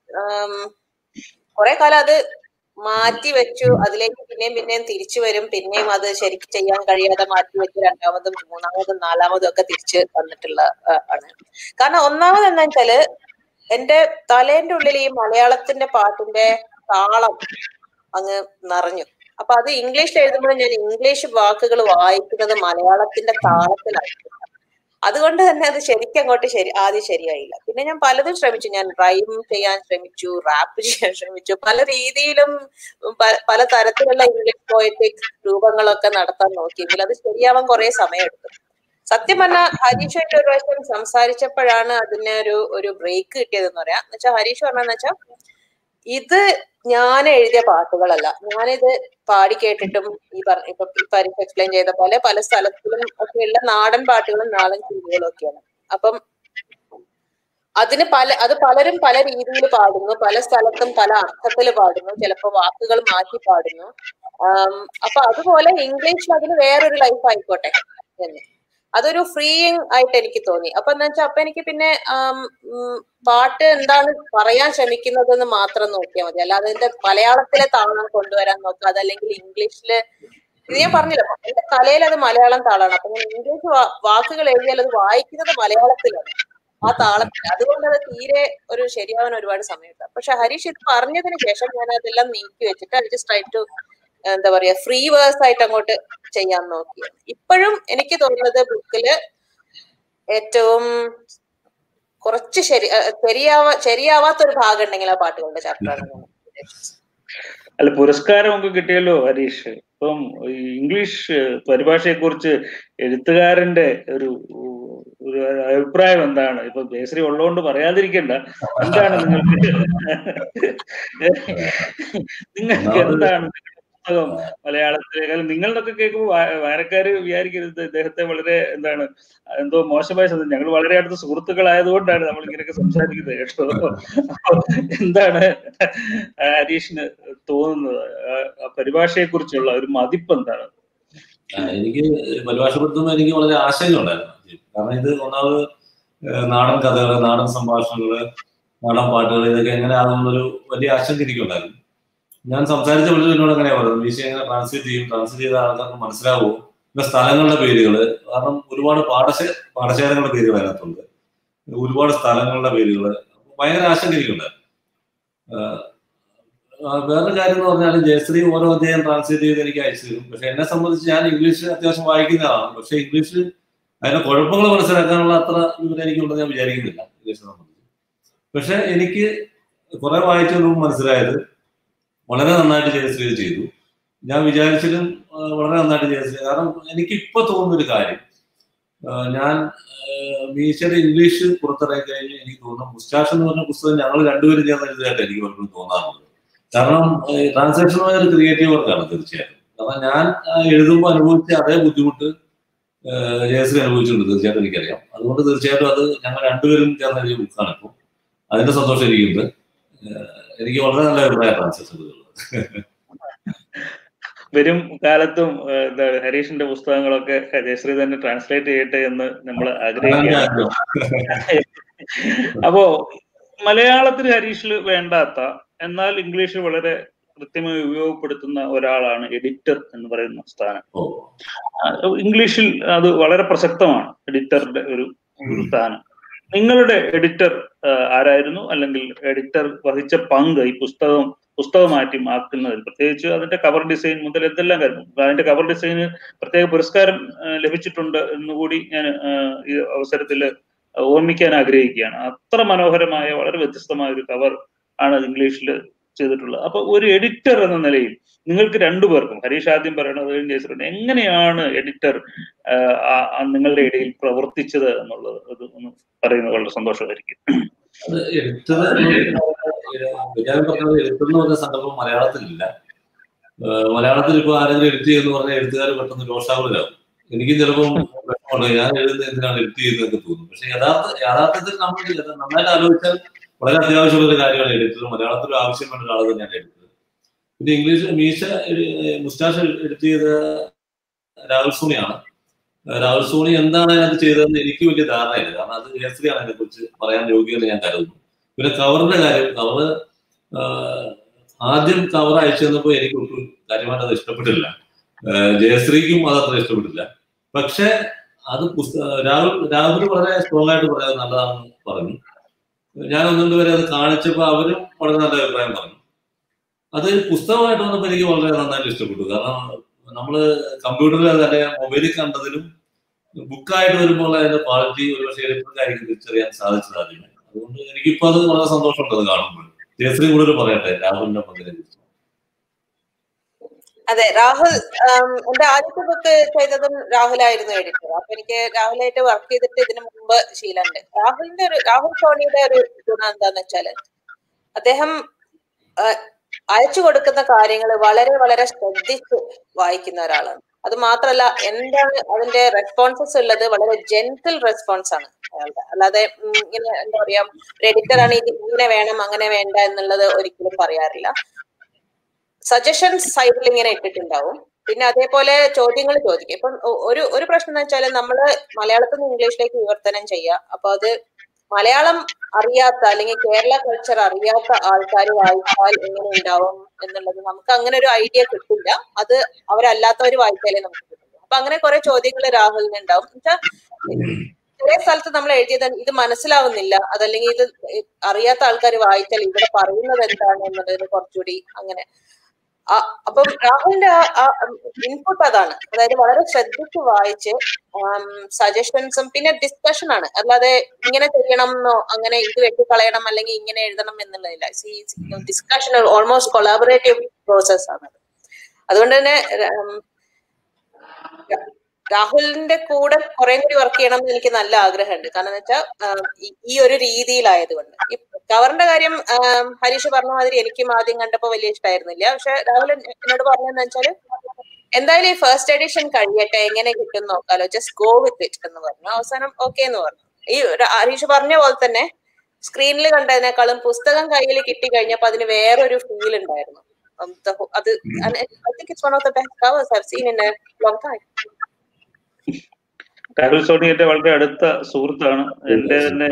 Speaker 3: കുറെ കാലം അത് മാറ്റി വെച്ചു അതിലേക്ക് പിന്നെയും പിന്നെയും തിരിച്ചു വരും പിന്നെയും അത് ശരിക്കും ചെയ്യാൻ കഴിയാതെ മാറ്റി വെച്ച് രണ്ടാമതും മൂന്നാമതും നാലാമതും ഒക്കെ തിരിച്ച് വന്നിട്ടുള്ള ആ, ആണ് കാരണം ഒന്നാമത് എന്താ വെച്ചാല് എന്റെ തലേന്റെ ഉള്ളിൽ ഈ മലയാളത്തിന്റെ പാട്ടിന്റെ താളം അങ്ങ് നിറഞ്ഞു അപ്പൊ അത് ഇംഗ്ലീഷിൽ എഴുതുമ്പോൾ ഞാൻ ഇംഗ്ലീഷ് വാക്കുകൾ വായിക്കുന്നത് മലയാളത്തിന്റെ താളത്തിലായിരുന്നു അതുകൊണ്ട് തന്നെ അത് ശരിക്കും അങ്ങോട്ട് ശരി ആദ്യം ശരിയായില്ല പിന്നെ ഞാൻ പലതും ശ്രമിച്ചു ഞാൻ റൈം ചെയ്യാൻ ശ്രമിച്ചു റാപ്പ് ചെയ്യാൻ ശ്രമിച്ചു പല രീതിയിലും പ- പല തരത്തിലുള്ള ഇംഗ്ലീഷ് പോയറ്റിക് രൂപങ്ങളൊക്കെ നടത്താൻ നോക്കിയെങ്കിൽ അത് ശരിയാവാൻ കുറെ സമയമെടുത്തു സത്യം പറഞ്ഞാൽ ഹരീഷായിട്ട് ഒരു പ്രാവശ്യം സംസാരിച്ചപ്പോഴാണ് അതിന് ഒരു ഒരു ബ്രേക്ക് കിട്ടിയതെന്ന് പറയാം എന്ന് വെച്ചാൽ ഹരീഷ് പറഞ്ഞെന്ന് വെച്ചാൽ ഇത് ഞാൻ എഴുതിയ പാട്ടുകളല്ല ഞാനിത് പാടി കേട്ടിട്ടും ഈ പറഞ്ഞ ഇപ്പൊ പരിഫ് എക്സ്പ്ലെയിൻ ചെയ്ത പോലെ പല സ്ഥലത്തിലും ഒക്കെയുള്ള നാടൻ പാട്ടുകളും നാടൻ രീതികളും ഒക്കെയാണ് അപ്പം അതിന് പല അത് പലരും പല രീതിയിൽ പാടുന്നു പല സ്ഥലത്തും പല അർത്ഥത്തിൽ പാടുന്നു ചിലപ്പോ വാക്കുകൾ മാറ്റി പാടുന്നു ആം, അപ്പൊ അതുപോലെ ഇംഗ്ലീഷിൽ അതിന് വേറൊരു ലൈഫ് ആയിക്കോട്ടെ എന്ന് അതൊരു ഫ്രീയിങ് ആയിട്ട് എനിക്ക് തോന്നി അപ്പൊ എന്താ വെച്ചാൽ അപ്പൊ എനിക്ക് പിന്നെ ആം, ഉം, പാട്ട് എന്താണ് പറയാൻ ശ്രമിക്കുന്നതെന്ന് മാത്രം നോക്കിയാൽ മതി അല്ലാതെ അതിന്റെ മലയാളത്തിലെ താളം കൊണ്ടുവരാൻ നോക്കുക അതല്ലെങ്കിൽ ഇംഗ്ലീഷില് ഇത് ഞാൻ പറഞ്ഞില്ല എന്റെ തലയിൽ അത് മലയാളം താളാണ് അപ്പൊ ഞാൻ ഇംഗ്ലീഷ് വാ- വാക്കുകൾ എഴുതിയാൽ അത് വായിക്കുന്നത് മലയാളത്തിലാണ് ആ താളത്തിൽ അതുകൊണ്ട് അത് തീരെ ഒരു ശരിയാവാൻ ഒരുപാട് സമയമുണ്ട് പക്ഷെ ഹരീഷ് ഇത് പറഞ്ഞതിന് ശേഷം ഞാൻ അതെല്ലാം നീക്കി വെച്ചിട്ട് ഐ ജസ്റ്റ് ട്രൈ ടു എന്താ പറയാ ഫ്രീ വേഴ്സ് ആയിട്ട് അങ്ങോട്ട് ചെയ്യാൻ നോക്കി ഇപ്പോഴും എനിക്ക് തോന്നുന്നത് ബുക്കില് ഏറ്റവും കുറച്ച് ശരി അഹ് ശരിയാവാ ശരിയാവാത്ത ഒരു ഭാഗം ഉണ്ടെങ്കിൽ ആ പാട്ടുകളുടെ ചാപ്റ്ററാണ് ഞാൻ ഉദ്ദേശിച്ചത്.
Speaker 1: അല്ല പുരസ്കാരം ഒക്കെ കിട്ടിയല്ലോ ഹരീഷ് ഇപ്പം ഈ ഇംഗ്ലീഷ് പരിഭാഷയെ കുറിച്ച് എഴുത്തുകാരന്റെ ഒരു ഒരു അഭിപ്രായം എന്താണ് ഇപ്പൊ കേസരി ഉള്ളതുകൊണ്ട് പറയാതിരിക്കണ്ട എന്താണ് നിങ്ങൾക്ക് നിങ്ങൾക്ക് എന്താണ് പുസ്തകം മലയാളത്തിലെ കാരണം നിങ്ങളൊക്കെ കേൾക്കുമ്പോൾ വായനക്കാര് വിചാരിക്കരുത് ഇദ്ദേഹത്തെ വളരെ എന്താണ് എന്തോ മോശമായ ശബ്ദം ഞങ്ങൾ വളരെ അടുത്ത സുഹൃത്തുക്കളായതുകൊണ്ടാണ് നമ്മൾ ഇങ്ങനെയൊക്കെ സംസാരിക്കുന്നത് കേട്ടോ അപ്പൊ എന്താണ് ഹരീഷിന് തോന്നുന്നത് ആ പരിഭാഷയെ കുറിച്ചുള്ള ഒരു മതിപ്പ് എന്താണ്
Speaker 2: ആ, എനിക്ക് പരിഭാഷപ്പെടുത്തുമ്പോൾ എനിക്ക് വളരെ ആശങ്കയുണ്ടായിരുന്നു കാരണം ഇത് ഒന്നാമത് ഏഹ് നാടൻ കഥകള് നാടൻ സംഭാഷണങ്ങള് നാടൻ പാട്ടുകൾ ഇതൊക്കെ എങ്ങനെ ആകുന്നൊരു വലിയ ആശങ്ക എനിക്കുണ്ടായിരുന്നു ഞാൻ സംസാരിച്ച പലരും എന്നോട് എങ്ങനെയാ പറയുന്നത് മീശ എങ്ങനെ ട്രാൻസ്ലേറ്റ് ചെയ്യും ട്രാൻസ്ലേറ്റ് ചെയ്ത ആൾക്കാർക്ക് മനസ്സിലാവുമോ പിന്നെ സ്ഥലങ്ങളുടെ പേരുകൾ കാരണം ഒരുപാട് പാഠശ പാഠശാലകളുടെ പേരുകൾ അതിനകത്തുണ്ട് ഒരുപാട് സ്ഥലങ്ങളുടെ പേരുകൾ ഭയങ്കര ആശങ്ക എനിക്കുണ്ടായിരുന്നു ആഹ് ആ, വേറൊരു കാര്യം എന്ന് പറഞ്ഞാൽ ജയശ്രീ ഓരോ അധ്യായം ട്രാൻസ്ലേറ്റ് ചെയ്ത് എനിക്ക് അയച്ചു തരും പക്ഷെ എന്നെ സംബന്ധിച്ച് ഞാൻ ഇംഗ്ലീഷ് അത്യാവശ്യം വായിക്കുന്നതാണ് പക്ഷെ ഇംഗ്ലീഷ് അതിന്റെ കുഴപ്പങ്ങൾ മനസ്സിലാക്കാനുള്ള അത്ര വിവരം എനിക്കുണ്ടെന്ന് ഞാൻ വിചാരിക്കുന്നില്ല ഇംഗ്ലീഷിനെ സംബന്ധിച്ച് പക്ഷെ എനിക്ക് കുറെ വായിച്ചതും മനസ്സിലായത് വളരെ നന്നായിട്ട് ജയശ്രീ ഇത് ചെയ്തു ഞാൻ വിചാരിച്ചതിലും ആ, വളരെ നന്നായിട്ട് ജയശ്രീ കാരണം എനിക്ക് ഇപ്പൊ തോന്നുന്ന ഒരു കാര്യം ആ, ഞാൻ മീശയുടെ ഇംഗ്ലീഷ് പുറത്തിറങ്ങി കഴിഞ്ഞ് എനിക്ക് തോന്നുന്നു മുസ്റ്റാഷ് എന്ന് പറഞ്ഞ പുസ്തകം ഞങ്ങൾ രണ്ടുപേരും ചേർന്ന് എഴുതിയായിട്ട് എനിക്ക് പലപ്പോഴും തോന്നാറുണ്ട് കാരണം ട്രാൻസാക്ഷൻ ഒരു ക്രിയേറ്റീവ് വർക്കാണ് തീർച്ചയായിട്ടും കാരണം ഞാൻ ആ, എഴുതുമ്പോൾ അനുഭവിച്ച അതേ ബുദ്ധിമുട്ട് ആ, ജയശ്രീ അനുഭവിച്ചിട്ടുണ്ട് തീർച്ചയായിട്ടും എനിക്കറിയാം അതുകൊണ്ട് തീർച്ചയായിട്ടും അത് ഞങ്ങൾ രണ്ടുപേരും ചേർന്ന് എഴുതിയ ബുക്കാണ് ഇപ്പോൾ അതിന്റെ സന്തോഷം എനിക്കുണ്ട് ആ, എനിക്ക് വളരെ നല്ല അഭിപ്രായം ട്രാൻസാക്ഷൻ
Speaker 1: വരും കാലത്തും ഏഹ്, എന്താണ് ഹരീഷിന്റെ പുസ്തകങ്ങളൊക്കെ ജയശ്രീ തന്നെ ട്രാൻസ്ലേറ്റ് ചെയ്യട്ടെ എന്ന് നമ്മൾ ആഗ്രഹിക്കുകയാണ് അപ്പോ മലയാളത്തിൽ ഹരീഷിൽ വേണ്ടാത്ത എന്നാൽ ഇംഗ്ലീഷിൽ വളരെ കൃത്യമായി ഉപയോഗപ്പെടുത്തുന്ന ഒരാളാണ് എഡിറ്റർ എന്ന് പറയുന്ന സ്ഥാനം
Speaker 2: ഓ
Speaker 1: ആ, ഇംഗ്ലീഷിൽ അത് വളരെ പ്രസക്തമാണ് എഡിറ്ററുടെ ഒരു ഒരു സ്ഥാനം നിങ്ങളുടെ എഡിറ്റർ ആരായിരുന്നു അല്ലെങ്കിൽ എഡിറ്റർ വഹിച്ച പങ്ക് ഈ പുസ്തകം പുസ്തകമാറ്റി മാറ്റുന്നതിൽ പ്രത്യേകിച്ച് അതിന്റെ കവർ ഡിസൈൻ മുതൽ എന്തെല്ലാം കാര്യം അതിന്റെ കവർ ഡിസൈന് പ്രത്യേക പുരസ്കാരം ആ, ലഭിച്ചിട്ടുണ്ട് എന്നുകൂടി ഞാൻ ആ, ഈ അവസരത്തിൽ ഓർമ്മിക്കാൻ ആഗ്രഹിക്കുകയാണ് അത്ര മനോഹരമായ വളരെ വ്യത്യസ്തമായ ഒരു കവർ ആണ് ഇംഗ്ലീഷിൽ ചെയ്തിട്ടുള്ളത് അപ്പൊ ഒരു എഡിറ്റർ എന്ന നിലയിൽ നിങ്ങൾക്ക് രണ്ടുപേർക്കും ഹരീഷ് ആദ്യം പറയണത് ജയശ്രീ എങ്ങനെയാണ് എഡിറ്റർ നിങ്ങളുടെ ഇടയിൽ പ്രവർത്തിച്ചത് എന്നുള്ളത് അത് ഒന്ന് പറയുന്നത് വളരെ സന്തോഷമായിരിക്കും
Speaker 2: അത് എഡിറ്റർ ഞാൻ പറഞ്ഞത് എഡിറ്റർ എന്ന് പറഞ്ഞ സന്ദർഭം മലയാളത്തിലില്ല ഏഹ് മലയാളത്തിൽ ഇപ്പൊ ആരെങ്കിലും എഡിറ്റ് ചെയ്യുന്ന പറഞ്ഞാൽ എഴുത്തുകാർ പെട്ടെന്ന് രോഷാകുലരാകും എനിക്കും ചിലപ്പം വിഷമമുണ്ട് ഞാൻ എഴുതുന്നത് എന്തിനാണ് എഡിറ്റ് ചെയ്യുന്നതൊക്കെ തോന്നും പക്ഷെ യഥാർത്ഥ യഥാർത്ഥത്തിൽ നമ്മൾ ഇത് നന്നായിട്ട് ആലോചിച്ചാൽ വളരെ അത്യാവശ്യമുള്ള ഒരു കാര്യമാണ് എഡിറ്റർ മലയാളത്തിൽ ആവശ്യം വേണ്ട ഒരാൾ തന്നെയാണ് എഡിറ്റർ പിന്നെ ഇംഗ്ലീഷ് മീശ എഡി- മുസ്താഷ് എഡിറ്റ് ചെയ്ത രാഹുൽ സോണിയാണ് രാഹുൽ സോണി എന്താണ് അതിനകത്ത് ചെയ്തതെന്ന് എനിക്ക് വലിയ ധാരണയില്ല കാരണം അത് ജയശ്രീയാണ് അതിനെ കുറിച്ച് പറയാൻ യോഗ്യത ഞാൻ കരുതുന്നു പിന്നെ കവറിന്റെ കാര്യം കവറ് ആദ്യം കവർ അയച്ചു തന്നപ്പോൾ എനിക്ക് ഒട്ടും കാര്യമായിട്ട് അത് ഇഷ്ടപ്പെട്ടില്ല ആഹ് ജയശ്രീക്കും അത് അത്ര ഇഷ്ടപ്പെട്ടില്ല പക്ഷെ അത് പുസ്തക രാഹുൽ രാഹുൽ വളരെ സ്ട്രോങ് ആയിട്ട് പറയാൻ നല്ലതാണെന്ന് പറഞ്ഞു ഞാൻ ഒന്നുകൊണ്ട് വരെ അത് കാണിച്ചപ്പോൾ അവരും വളരെ നല്ല അഭിപ്രായം പറഞ്ഞു അത് പുസ്തകമായിട്ട് വന്നപ്പോൾ എനിക്ക് വളരെ നന്നായിട്ട് ഇഷ്ടപ്പെട്ടു കാരണം നമ്മള് കമ്പ്യൂട്ടറിൽ അതല്ല മൊബൈലിൽ കണ്ടതിലും ബുക്കായിട്ട് വരുമ്പോൾ അതിന്റെ ക്വാളിറ്റി ഒരു പക്ഷേ എളുപ്പത്തിലായിരിക്കും തിരിച്ചറിയാൻ സാധിച്ചത് ആദ്യമേ അതുകൊണ്ട് എനിക്കിപ്പോ അത് വളരെ സന്തോഷമുണ്ട് അത് കാണുമ്പോൾ ജയശ്രീ കൂടുതൽ പറയട്ടെ രാഹുലിന്റെ പങ്കിനെ കുറിച്ച്
Speaker 3: അതെ രാഹുൽ ആം, എന്റെ ആദ്യത്തെ ബുക്ക് ചെയ്തതും രാഹുലായിരുന്നു എഡിറ്റർ അപ്പൊ എനിക്ക് രാഹുലായിട്ട് വർക്ക് ചെയ്തിട്ട് ഇതിനു മുമ്പ് ശീലമുണ്ട് രാഹുലിന്റെ ഒരു രാഹുൽ സോണിയുടെ ഒരു ഗുണം എന്താന്ന് വെച്ചാല് അദ്ദേഹം ആ, അയച്ചു കൊടുക്കുന്ന കാര്യങ്ങൾ വളരെ വളരെ ശ്രദ്ധിച്ച് വായിക്കുന്ന ഒരാളാണ് അത് മാത്രല്ല എന്താണ് അതിന്റെ റെസ്പോൺസസ് ഉള്ളത് വളരെ ജെന്റിൽ റെസ്പോൺസ് ആണ് അയാളുടെ അല്ലാതെ ഉം, ഇങ്ങനെ എന്താ പറയാ ഒരു എഡിറ്റർ ആണ് ഇത് ഇങ്ങനെ വേണം അങ്ങനെ വേണ്ട എന്നുള്ളത് ഒരിക്കലും പറയാറില്ല സജഷൻസ് സൈഡിൽ ഇങ്ങനെ ഇട്ടിട്ടുണ്ടാവും പിന്നെ അതേപോലെ ചോദ്യങ്ങൾ ചോദിക്കും ഇപ്പം ഒ- ഒരു ഒരു പ്രശ്നം എന്ന് വെച്ചാൽ നമ്മള് മലയാളത്തിൽ നിന്ന് ഇംഗ്ലീഷിലേക്ക് വിവർത്തനം ചെയ്യുക അപ്പൊ അത് മലയാളം അറിയാത്ത അല്ലെങ്കിൽ കേരള കൾച്ചർ അറിയാത്ത ആൾക്കാർ വായിച്ചാൽ എങ്ങനെ ഉണ്ടാവും എന്നുള്ളത് നമുക്ക് അങ്ങനെ ഒരു ഐഡിയ കിട്ടില്ല അത് അവരല്ലാത്തവർ വായിച്ചാലേ നമുക്ക് കിട്ടുള്ളൂ അപ്പൊ അങ്ങനെ കുറെ ചോദ്യങ്ങൾ രാഹുലിന് ഉണ്ടാവും എന്നുവെച്ചാൽ കുറെ സ്ഥലത്ത് നമ്മൾ എഴുതിയത് ഇത് മനസ്സിലാവുന്നില്ല അതല്ലെങ്കിൽ ഇത് അറിയാത്ത ആൾക്കാർ വായിച്ചാൽ ഇവിടെ പറയുന്നത് എന്താണ് എന്നുള്ളതിന് കുറച്ചുകൂടി അങ്ങനെ ആ- അപ്പം രാഹുലിന്റെ ആ ഇൻപുട്ട് അതാണ് അതായത് വളരെ ശ്രദ്ധിച്ച് വായിച്ച് സജഷൻസും പിന്നെ ഡിസ്കഷൻ ആണ് അല്ലാതെ ഇങ്ങനെ ചെയ്യണം എന്നോ അങ്ങനെ ഇത് വെട്ടിക്കളയണം അല്ലെങ്കിൽ ഇങ്ങനെ എഴുതണം എന്നുള്ളതില്ല ഡിസ്കഷൻ ഓൾമോസ്റ്റ് കൊളാബറേറ്റീവ് പ്രോസസ് ആണ് അതുകൊണ്ട് തന്നെ ഉം, രാ- രാഹുലിന്റെ കൂടെ കുറെ കൂടി വർക്ക് ചെയ്യണം എന്ന് എനിക്ക് നല്ല ആഗ്രഹമുണ്ട് കാരണം എന്ന് വെച്ചാൽ ഈ ഒരു രീതിയിലായതുകൊണ്ട് ഈ കവറിന്റെ കാര്യം ആം, ഹരീഷ് പറഞ്ഞ മാതിരി എനിക്കും ആദ്യം കണ്ടപ്പോ വലിയ ഇഷ്ടമായിരുന്നില്ല പക്ഷെ രാഹുൽ എൻ- എന്നോട് പറഞ്ഞതെന്ന് വെച്ചാല് എന്തായാലും ഈ ഫസ്റ്റ് എഡിഷൻ കഴിയട്ടെ എങ്ങനെ കിട്ടും നോക്കാലോ ജസ്റ്റ് ഗോ വിത്ത് ഇറ്റ് എന്ന് പറഞ്ഞു അവസാനം ഓക്കെ എന്ന് പറഞ്ഞു ഈ ര- ഹരീഷ് പറഞ്ഞ പോലെ തന്നെ സ്ക്രീനിൽ കണ്ടതിനേക്കാളും പുസ്തകം കയ്യിൽ കിട്ടി കഴിഞ്ഞപ്പോ അതിന് വേറൊരു ഫീൽ ഉണ്ടായിരുന്നു Um, the whole- അത് I think it's one of the best covers I seen in a long time
Speaker 1: Rahul Soni എന്റെ വളരെ അടുത്ത സുഹൃത്താണ് എന്റെ തന്നെ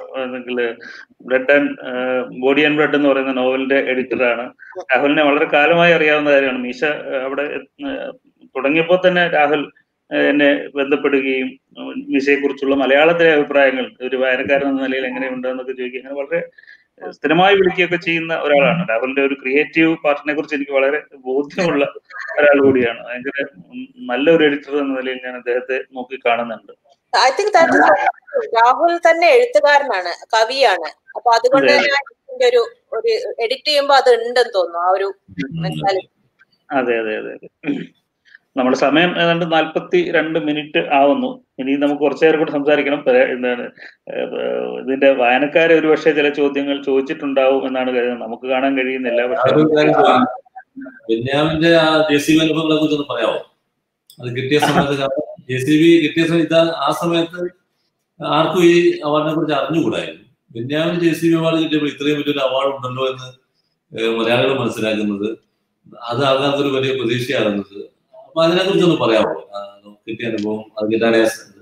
Speaker 1: blood and body and blood എന്ന് പറയുന്ന നോവലിന്റെ എഡിറ്ററാണ് രാഹുലിനെ വളരെ കാലമായി അറിയാവുന്ന കാര്യമാണ് മീശ ആ, അവിടെ ആ, തുടങ്ങിയപ്പോൾ തന്നെ രാഹുൽ ആ, എന്നെ ബന്ധപ്പെടുകയും മീശയെ കുറിച്ചുള്ള മലയാളത്തിലെ അഭിപ്രായങ്ങൾ ഒരു വായനക്കാരൻ എന്ന നിലയിൽ എങ്ങനെയുണ്ട് എന്നൊക്കെ ചോദിക്കുക അങ്ങനെ വളരെ സ്ഥിരമായി വിളിക്കുകയൊക്കെ ചെയ്യുന്ന ഒരാളാണ് രാഹുലിന്റെ ഒരു ക്രിയേറ്റീവ് പാർട്ടിനെ കുറിച്ച് എനിക്ക് വളരെ ബോധ്യമുള്ള ഒരാൾ കൂടിയാണ് ഭയങ്കര ഉം, നല്ലൊരു എഡിറ്റർ എന്ന നിലയിൽ ഞാൻ അദ്ദേഹത്തെ നോക്കി കാണുന്നുണ്ട്
Speaker 3: ഐ തിങ്ക് ദാറ്റ് രാഹുൽ തന്നെ എഴുത്തുകാരനാണ് കവിയാണ് അപ്പൊ അതുകൊണ്ട്
Speaker 1: അതെ.
Speaker 3: തന്നെ ഇതിന്റെ ഒരു ഒരു എഡിറ്റ് ചെയ്യുമ്പോ അത് ഉണ്ടെന്ന് തോന്നുന്നു ആ ഒരു mentality.
Speaker 1: അതെ അതെ അതെ അതെ നമ്മുടെ സമയം ഏതാണ്ട് നാൽപ്പത്തി രണ്ട് മിനിറ്റ് ആവുന്നു ഇനി നമുക്ക് കുറച്ചു നേരം കൂടി സംസാരിക്കണം പല- എന്താണ് ഏഹ്, ഇതിന്റെ വായനക്കാരെ ഒരുപക്ഷെ ചില ചോദ്യങ്ങൾ ചോദിച്ചിട്ടുണ്ടാവും എന്നാണ് കരുതുന്നത് നമുക്ക് കാണാൻ കഴിയുന്നില്ല പക്ഷെ
Speaker 2: ഒരു കാര്യം ചോദിക്കാം. ബെന്യാമിന്റെ ആ ജെ സി ബി അനുഭവങ്ങളെ കുറിച്ച് ഒന്ന് പറയാമോ അത് കിട്ടിയ സമയത്ത് ജെ സി ബി കിട്ടിയ സമയത്ത് ആ- ആ സമയത്ത് ആർക്കും ഈ അവാർഡിനെ കുറിച്ച് അറിഞ്ഞുകൂടായിരുന്നു ബെന്യാമിന് ജെ സി ബി അവാർഡ് കിട്ടിയപ്പോൾ ഇത്രയും വലിയൊരു അവാർഡ് ഉണ്ടല്ലോ എന്ന് ഏഹ് മലയാളികൾ മനസ്സിലാക്കുന്നത് അത് അതിനകത്തൊരു വലിയ പ്രതീക്ഷയാകുന്നത് അപ്പൊ അതിനെ കുറിച്ചൊന്ന് പറയാമോ ആ, കിട്ടിയ അനുഭവം അത് കിട്ടാനേ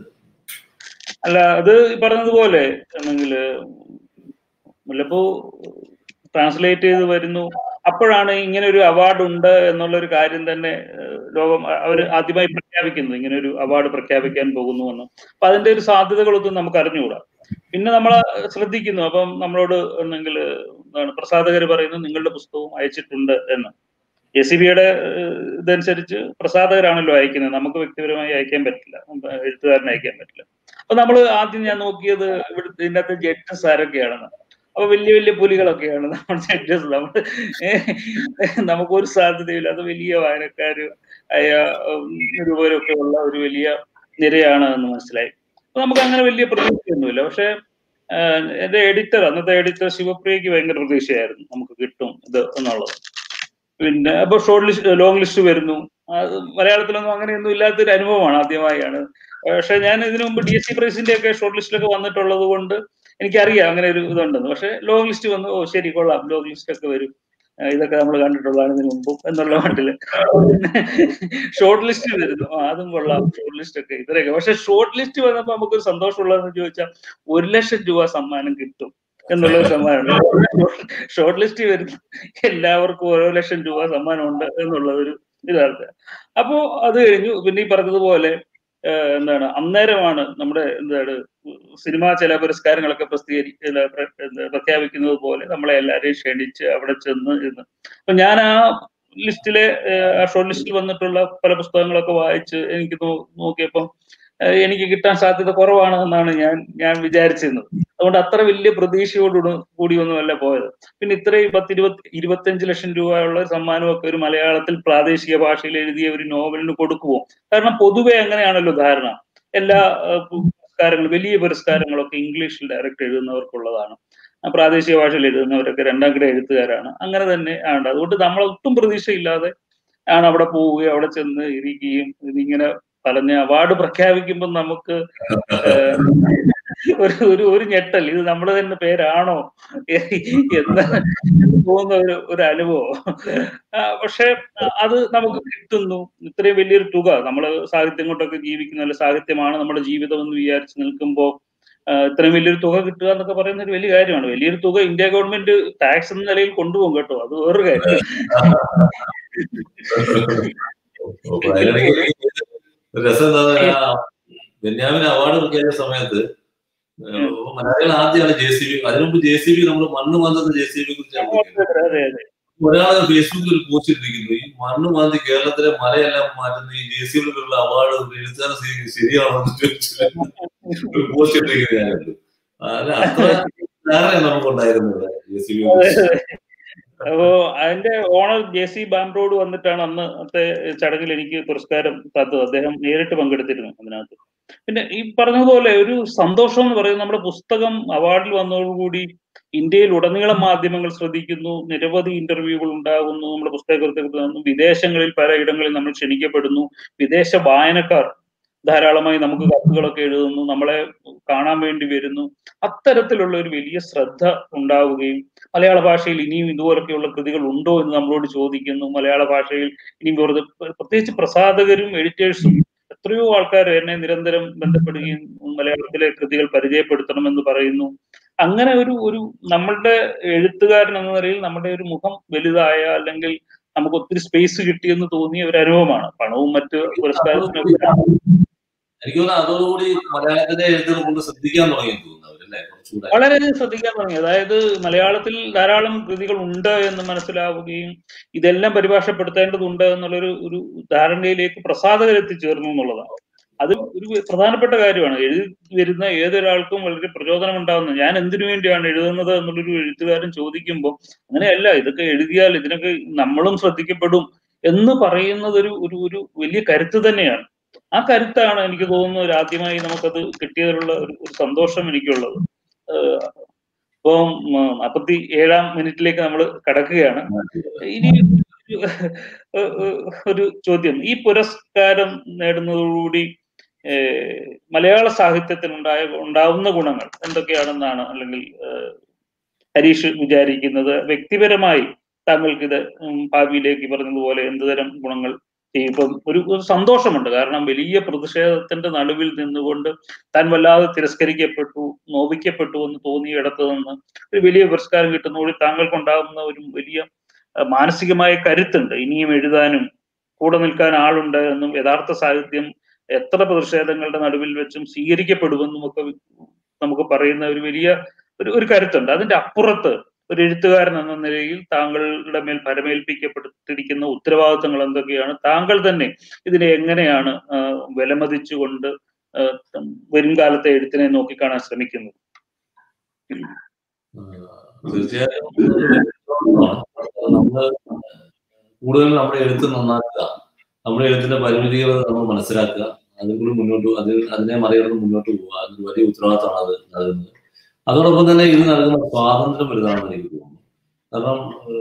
Speaker 1: അല്ല അത് ഈ പറഞ്ഞതുപോലെ ആണെങ്കിൽ മുല്ലപ്പൂ ട്രാൻസ്ലേറ്റ് ചെയ്ത് വരുന്നു അപ്പോഴാണ് ഇങ്ങനെ ഒരു അവാർഡ് ഉണ്ട് എന്നുള്ള ഒരു കാര്യം തന്നെ ഏഹ്, ലോകം അവർ ആദ്യമായി പ്രഖ്യാപിക്കുന്നത് ഇങ്ങനെ ഒരു അവാർഡ് പ്രഖ്യാപിക്കാൻ പോകുന്നു എന്ന് അപ്പൊ അതിന്റെ ഒരു സാധ്യതകളൊന്നും നമുക്ക് അറിഞ്ഞുകൂടാ പിന്നെ നമ്മൾ ശ്രദ്ധിക്കുന്നു അപ്പം നമ്മളോട് എന്തെങ്കിൽ എന്താണ് പ്രസാധകർ പറയുന്നു നിങ്ങളുടെ പുസ്തകവും അയച്ചിട്ടുണ്ട് എന്ന് എ സി ബിയുടെ ഇതനുസരിച്ച് പ്രസാധകരാണല്ലോ അയക്കുന്നത് നമുക്ക് വ്യക്തിപരമായി അയക്കാൻ പറ്റില്ല എഴുത്തുകാരന് അയക്കാൻ പറ്റില്ല അപ്പൊ നമ്മൾ ആദ്യം ഞാൻ നോക്കിയത് ഇവിടെ ഇതിൻ്റെ അകത്ത് ജഡ്ജസ് ആരൊക്കെയാണെന്ന് അപ്പൊ വലിയ വലിയ പുലികളൊക്കെയാണ് നമ്മൾ ജഡ്ജസ് നമ്മൾ നമുക്കൊരു സാധ്യതയില്ല അത് വലിയ വായനക്കാര് ആയ നിരൂപരൊക്കെ ഉള്ള ഒരു വലിയ നിരയാണ് എന്ന് മനസ്സിലായി അപ്പൊ നമുക്ക് അങ്ങനെ വലിയ പ്രതീക്ഷയൊന്നുമില്ല പക്ഷെ ആഹ് എന്റെ എഡിറ്റർ അന്നത്തെ എഡിറ്റർ ശിവപ്രിയക്ക് ഭയങ്കര പ്രതീക്ഷയായിരുന്നു നമുക്ക് കിട്ടും ഇത് എന്നുള്ളത് പിന്നെ അപ്പൊ ഷോർട്ട് ലിസ്റ്റ് ലോങ് ലിസ്റ്റ് വരുന്നു അത് മലയാളത്തിലൊന്നും അങ്ങനെയൊന്നും ഇല്ലാത്തൊരു അനുഭവമാണ് ആദ്യമായാണ് പക്ഷെ ഞാൻ ഇതിനു മുമ്പ് ഡി എസ് സി പ്രൈസിന്റെ ഒക്കെ ഷോർട്ട് ലിസ്റ്റിലൊക്കെ വന്നിട്ടുള്ളത് കൊണ്ട് എനിക്കറിയാം അങ്ങനെ ഒരു ഇതുണ്ടെന്ന് പക്ഷെ ലോങ് ലിസ്റ്റ് വന്നു ഓ ശരി കൊള്ളാം ലോങ് ലിസ്റ്റ് ഒക്കെ വരും ആ, ഇതൊക്കെ നമ്മൾ കണ്ടിട്ടുള്ളതാണ് ഇതിനു മുമ്പും എന്നുള്ള മട്ടില് ഷോർട്ട് ലിസ്റ്റ് വരുന്നു ആ, അതും കൊള്ളാം ഷോർട്ട് ലിസ്റ്റ് ഒക്കെ ഇത്രയൊക്കെ പക്ഷെ ഷോർട്ട് ലിസ്റ്റ് വന്നപ്പോ നമുക്കൊരു സന്തോഷമുള്ളതെന്ന് ചോദിച്ചാൽ ഒരു ലക്ഷം രൂപ സമ്മാനം കിട്ടും എന്നുള്ള ഒരു സമ്മാനമുണ്ട് ഷോർട്ട് ലിസ്റ്റ് വരുന്നു എല്ലാവർക്കും ഓരോ ലക്ഷം രൂപ സമ്മാനമുണ്ട് എന്നുള്ള ഒരു ഇതാണ് അപ്പോ അത് കഴിഞ്ഞു പിന്നെ ഈ പറഞ്ഞതുപോലെ ഏഹ് എന്താണ് അന്നേരമാണ് നമ്മുടെ എന്താണ് സിനിമാ ചില പുരസ്കാരങ്ങളൊക്കെ പ്രസിദ്ധീകരി ഇല്ല, പ്ര- എന്ത് പ്രഖ്യാപിക്കുന്നത് പോലെ നമ്മളെ എല്ലാവരെയും ക്ഷണിച്ച് അവിടെ ചെന്ന് ഇരുന്ന് അപ്പൊ ഞാൻ ആ ലിസ്റ്റിലെ ഏഹ്, ആ ഷോർട്ട് ലിസ്റ്റിൽ വന്നിട്ടുള്ള പല പുസ്തകങ്ങളൊക്കെ വായിച്ച് എനിക്ക് നോ- നോക്കിയപ്പം ഏഹ്, എനിക്ക് കിട്ടാൻ സാധ്യത കുറവാണ് എന്നാണ് ഞാൻ ഞാൻ വിചാരിച്ചിരുന്നത് അതുകൊണ്ട് അത്ര വലിയ പ്രതീക്ഷയോട് കൂടി ഒന്നുമല്ല പോയത് പിന്നെ ഇത്രയും പത്ത് ഇരുപത്തി ഇരുപത്തഞ്ച് ലക്ഷം രൂപയുള്ള ഒരു സമ്മാനമൊക്കെ ഒരു മലയാളത്തിൽ പ്രാദേശിക ഭാഷയിൽ എഴുതിയ ഒരു നോവലിന് കൊടുക്കുമോ കാരണം പൊതുവെ അങ്ങനെയാണല്ലോ ധാരണ എല്ലാ ഏഹ്, പുരസ്കാരങ്ങളും വലിയ പുരസ്കാരങ്ങളൊക്കെ ഇംഗ്ലീഷിൽ ഡയറക്റ്റ് എഴുതുന്നവർക്കുള്ളതാണ് ആ പ്രാദേശിക ഭാഷയിൽ എഴുതുന്നവരൊക്കെ രണ്ടാം കിട എഴുത്തുകാരാണ് അങ്ങനെ തന്നെ ആണ് അതുകൊണ്ട് നമ്മൾ ഒട്ടും പ്രതീക്ഷയില്ലാതെ ആണ് അവിടെ പോവുകയും അവിടെ ചെന്ന് ഇരിക്കുകയും ഇതിങ്ങനെ പറഞ്ഞ അവാർഡ് പ്രഖ്യാപിക്കുമ്പോൾ നമുക്ക് ഏഹ്, ഒരു ഒരു ഒരു ഞെട്ടൽ ഇത് നമ്മുടെ തന്നെ പേരാണോ എന്ന് തോന്നുന്ന ഒരു ഒരു അനുഭവം ആ, പക്ഷെ അത് നമുക്ക് കിട്ടുന്നു ഇത്രയും വലിയൊരു തുക നമ്മൾ സാഹിത്യം കൊണ്ടൊക്കെ ജീവിക്കുന്ന അല്ല സാഹിത്യമാണ് നമ്മുടെ ജീവിതം എന്ന് വിചാരിച്ച് നിൽക്കുമ്പോൾ ഇത്രയും വലിയൊരു തുക കിട്ടുക എന്നൊക്കെ പറയുന്ന ഒരു വലിയ കാര്യമാണ് വലിയൊരു തുക ഇന്ത്യ ഗവൺമെന്റ് ടാക്സ് എന്ന നിലയിൽ കൊണ്ടുപോകും കേട്ടോ അത് വേറൊരു കാര്യം
Speaker 2: അപ്പൊ അതിനിടയ്ക്ക് ഒരു രസം എന്താ പറയാ ബെന്യാമിന് അവാർഡ് പ്രഖ്യാപിച്ച സമയത്ത് ഏഹ്, മലയാളികൾ ആദ്യമാണ് ജെ സി ബി അതിനുമുമ്പ് ജെ സി ബി നമ്മൾ മണ്ണ് വന്നത് ജെ സി ബിയെ കുറിച്ചാണ്
Speaker 1: അതെ അതെ
Speaker 2: ഒരാള് ഫേസ്ബുക്കിൽ ഒരു പോസ്റ്റ് ഇട്ടിരിക്കുന്നു ഈ മണ്ണ് മാന്തി കേരളത്തിലെ മലയെല്ലാം മാറ്റുന്ന ഈ ജെ സി ബിയിലുള്ള അവാർഡ് എഴുത്തുകാരൻ സ്വീകരിക്കുന്നത് ശരിയാണോ എന്ന് ചോദിച്ചിട്ട് ഒരു പോസ്റ്റ് ഇട്ടിരിക്കുന്നത് ഞാൻ കണ്ടു അല്ല അത്ര ധാരണ നമുക്കുണ്ടായിരുന്നു ഇവിടെ ജെ സി ബി
Speaker 1: അപ്പോ അതിന്റെ ഓണർ ജെ സി ബാംബ്രോഡ് വന്നിട്ടാണ് അന്നത്തെ ചടങ്ങിൽ എനിക്ക് പുരസ്കാരം തന്നത് അദ്ദേഹം നേരിട്ട് പങ്കെടുത്തിരുന്നു അതിനകത്ത് പിന്നെ ഈ പറഞ്ഞതുപോലെ ഒരു സന്തോഷം എന്ന് പറയുന്നത് നമ്മുടെ പുസ്തകം അവാർഡിൽ വന്നതോടുകൂടി ഇന്ത്യയിൽ ഉടനീളം മാധ്യമങ്ങൾ ശ്രദ്ധിക്കുന്നു നിരവധി ഇന്റർവ്യൂകൾ ഉണ്ടാകുന്നു നമ്മുടെ പുസ്തകത്തിൽ വിദേശങ്ങളിൽ പലയിടങ്ങളിൽ നമ്മൾ ക്ഷണിക്കപ്പെടുന്നു വിദേശ വായനക്കാർ ധാരാളമായി നമുക്ക് കത്തുകളൊക്കെ എഴുതുന്നു നമ്മളെ കാണാൻ വേണ്ടി വരുന്നു അത്തരത്തിലുള്ള ഒരു വലിയ ശ്രദ്ധ ഉണ്ടാവുകയും മലയാള ഭാഷയിൽ ഇനിയും ഇതുപോലൊക്കെയുള്ള കൃതികൾ ഉണ്ടോ എന്ന് നമ്മളോട് ചോദിക്കുന്നു മലയാള ഭാഷയിൽ ഇനിയും വെറുതെ പ്രത്യേകിച്ച് പ്രസാധകരും എഡിറ്റേഴ്സും എത്രയോ ആൾക്കാർ എന്നെ നിരന്തരം ബന്ധപ്പെടുകയും മലയാളത്തിലെ കൃതികൾ പരിചയപ്പെടുത്തണമെന്ന് പറയുന്നു അങ്ങനെ ഒരു ഒരു നമ്മളുടെ എഴുത്തുകാരൻ എന്ന നിലയിൽ നമ്മുടെ ഒരു മുഖം വലുതായ അല്ലെങ്കിൽ നമുക്ക് ഒത്തിരി സ്പേസ് കിട്ടിയെന്ന് തോന്നിയ ഒരു അനുഭവമാണ് പണവും മറ്റ് പുരസ്കാരത്തിനൊക്കെ
Speaker 2: എനിക്ക് തോന്നുന്നു അതോടുകൂടി മലയാളത്തിലെ എഴുത്തുകൾ കൊണ്ട് ശ്രദ്ധിക്കാൻ തുടങ്ങി തോന്നുന്നു അവരല്ലേ കുറച്ചുകൂടെ
Speaker 1: വളരെയധികം ശ്രദ്ധിക്കാൻ തുടങ്ങി അതായത് മലയാളത്തിൽ ധാരാളം കൃതികൾ ഉണ്ട് എന്ന് മനസ്സിലാവുകയും ഇതെല്ലാം പരിഭാഷപ്പെടുത്തേണ്ടതുണ്ട് എന്നുള്ളൊരു ഒരു ധാരണയിലേക്ക് പ്രസാദകർ എത്തിച്ചേർന്നു എന്നുള്ളതാണ് അത് ഒരു പ്രധാനപ്പെട്ട കാര്യമാണ് എഴുതി വരുന്ന ഏതൊരാൾക്കും വളരെ പ്രചോദനം ഉണ്ടാകുന്നത് ഞാൻ എന്തിനു വേണ്ടിയാണ് എഴുതുന്നത് എന്നുള്ളൊരു എഴുത്തുകാരൻ ചോദിക്കുമ്പോൾ അങ്ങനെയല്ല ഇതൊക്കെ എഴുതിയാൽ ഇതിനൊക്കെ നമ്മളും ശ്രദ്ധിക്കപ്പെടും എന്ന് പറയുന്നത് ഒരു ഒരു ഒരു വലിയ കരുത്ത് തന്നെയാണ് ആ കരുത്താണ് എനിക്ക് തോന്നുന്നത് ആദ്യമായി നമുക്കത് കിട്ടിയതിലുള്ള ഒരു ഒരു സന്തോഷം എനിക്കുള്ളത് ഇപ്പം നാൽപ്പത്തി ഏഴാം മിനിറ്റിലേക്ക് നമ്മൾ കടക്കുകയാണ് ഇനി ഒരു ചോദ്യം ഈ പുരസ്കാരം നേടുന്നതോടുകൂടി മലയാള സാഹിത്യത്തിനുണ്ടായ ഉണ്ടാവുന്ന ഗുണങ്ങൾ എന്തൊക്കെയാണെന്നാണ് അല്ലെങ്കിൽ ഹരീഷ് വിചാരിക്കുന്നത് വ്യക്തിപരമായി താങ്കൾക്ക് ഇത് ഭാവിയിലേക്ക് പറഞ്ഞതുപോലെ എന്തുതരം ഗുണങ്ങൾ ഇപ്പം ഒരു ഒരു സന്തോഷമുണ്ട് കാരണം വലിയ പ്രതിഷേധത്തിന്റെ നടുവിൽ നിന്നുകൊണ്ട് താൻ വല്ലാതെ തിരസ്കരിക്കപ്പെട്ടു നോവിക്കപ്പെട്ടു എന്ന് തോന്നിയിടത്ത് നിന്ന് ഒരു വലിയ പുരസ്കാരം കിട്ടുന്നതോടെ താങ്കൾക്കുണ്ടാകുന്ന ഒരു വലിയ മാനസികമായ കരുത്തുണ്ട് ഇനിയും എഴുതാനും കൂടെ നിൽക്കാൻ ആളുണ്ട് എന്നും യഥാർത്ഥ സാഹിത്യം എത്ര പ്രതിഷേധങ്ങളുടെ നടുവിൽ വെച്ചും സ്വീകരിക്കപ്പെടുമെന്നും ഒക്കെ നമുക്ക് പറയുന്ന ഒരു വലിയ ഒരു ഒരു കരുത്തുണ്ട് അതിന്റെ അപ്പുറത്ത് ഒരു എഴുത്തുകാരൻ എന്ന നിലയിൽ താങ്കളുടെ മേൽ പരമേൽപ്പിക്കപ്പെട്ടിരിക്കുന്ന ഉത്തരവാദിത്തങ്ങൾ എന്തൊക്കെയാണ് താങ്കൾ തന്നെ ഇതിനെ എങ്ങനെയാണ് വിലമതിച്ചുകൊണ്ട് വരും കാലത്തെ എഴുത്തിനെ നോക്കിക്കാണാൻ ശ്രമിക്കുന്നത്
Speaker 2: തീർച്ചയായും നമ്മൾ കൂടുതൽ നമ്മുടെ എഴുത്ത് നന്നാക്കുക നമ്മുടെ എഴുത്തിന്റെ പരിമിതികൾ നമ്മൾ മനസ്സിലാക്കുക അതിൽ കൂടി മുന്നോട്ട് അതിൽ അതിനെ മറികടന്ന് മുന്നോട്ട് പോവുക അതൊരു വലിയ ഉത്തരവാദിത്തമാണ് അത് നൽകുന്നത് അതോടൊപ്പം തന്നെ ഇത് നൽകുന്ന സ്വാതന്ത്ര്യം വലുതാണെന്ന് എനിക്ക് തോന്നുന്നു കാരണം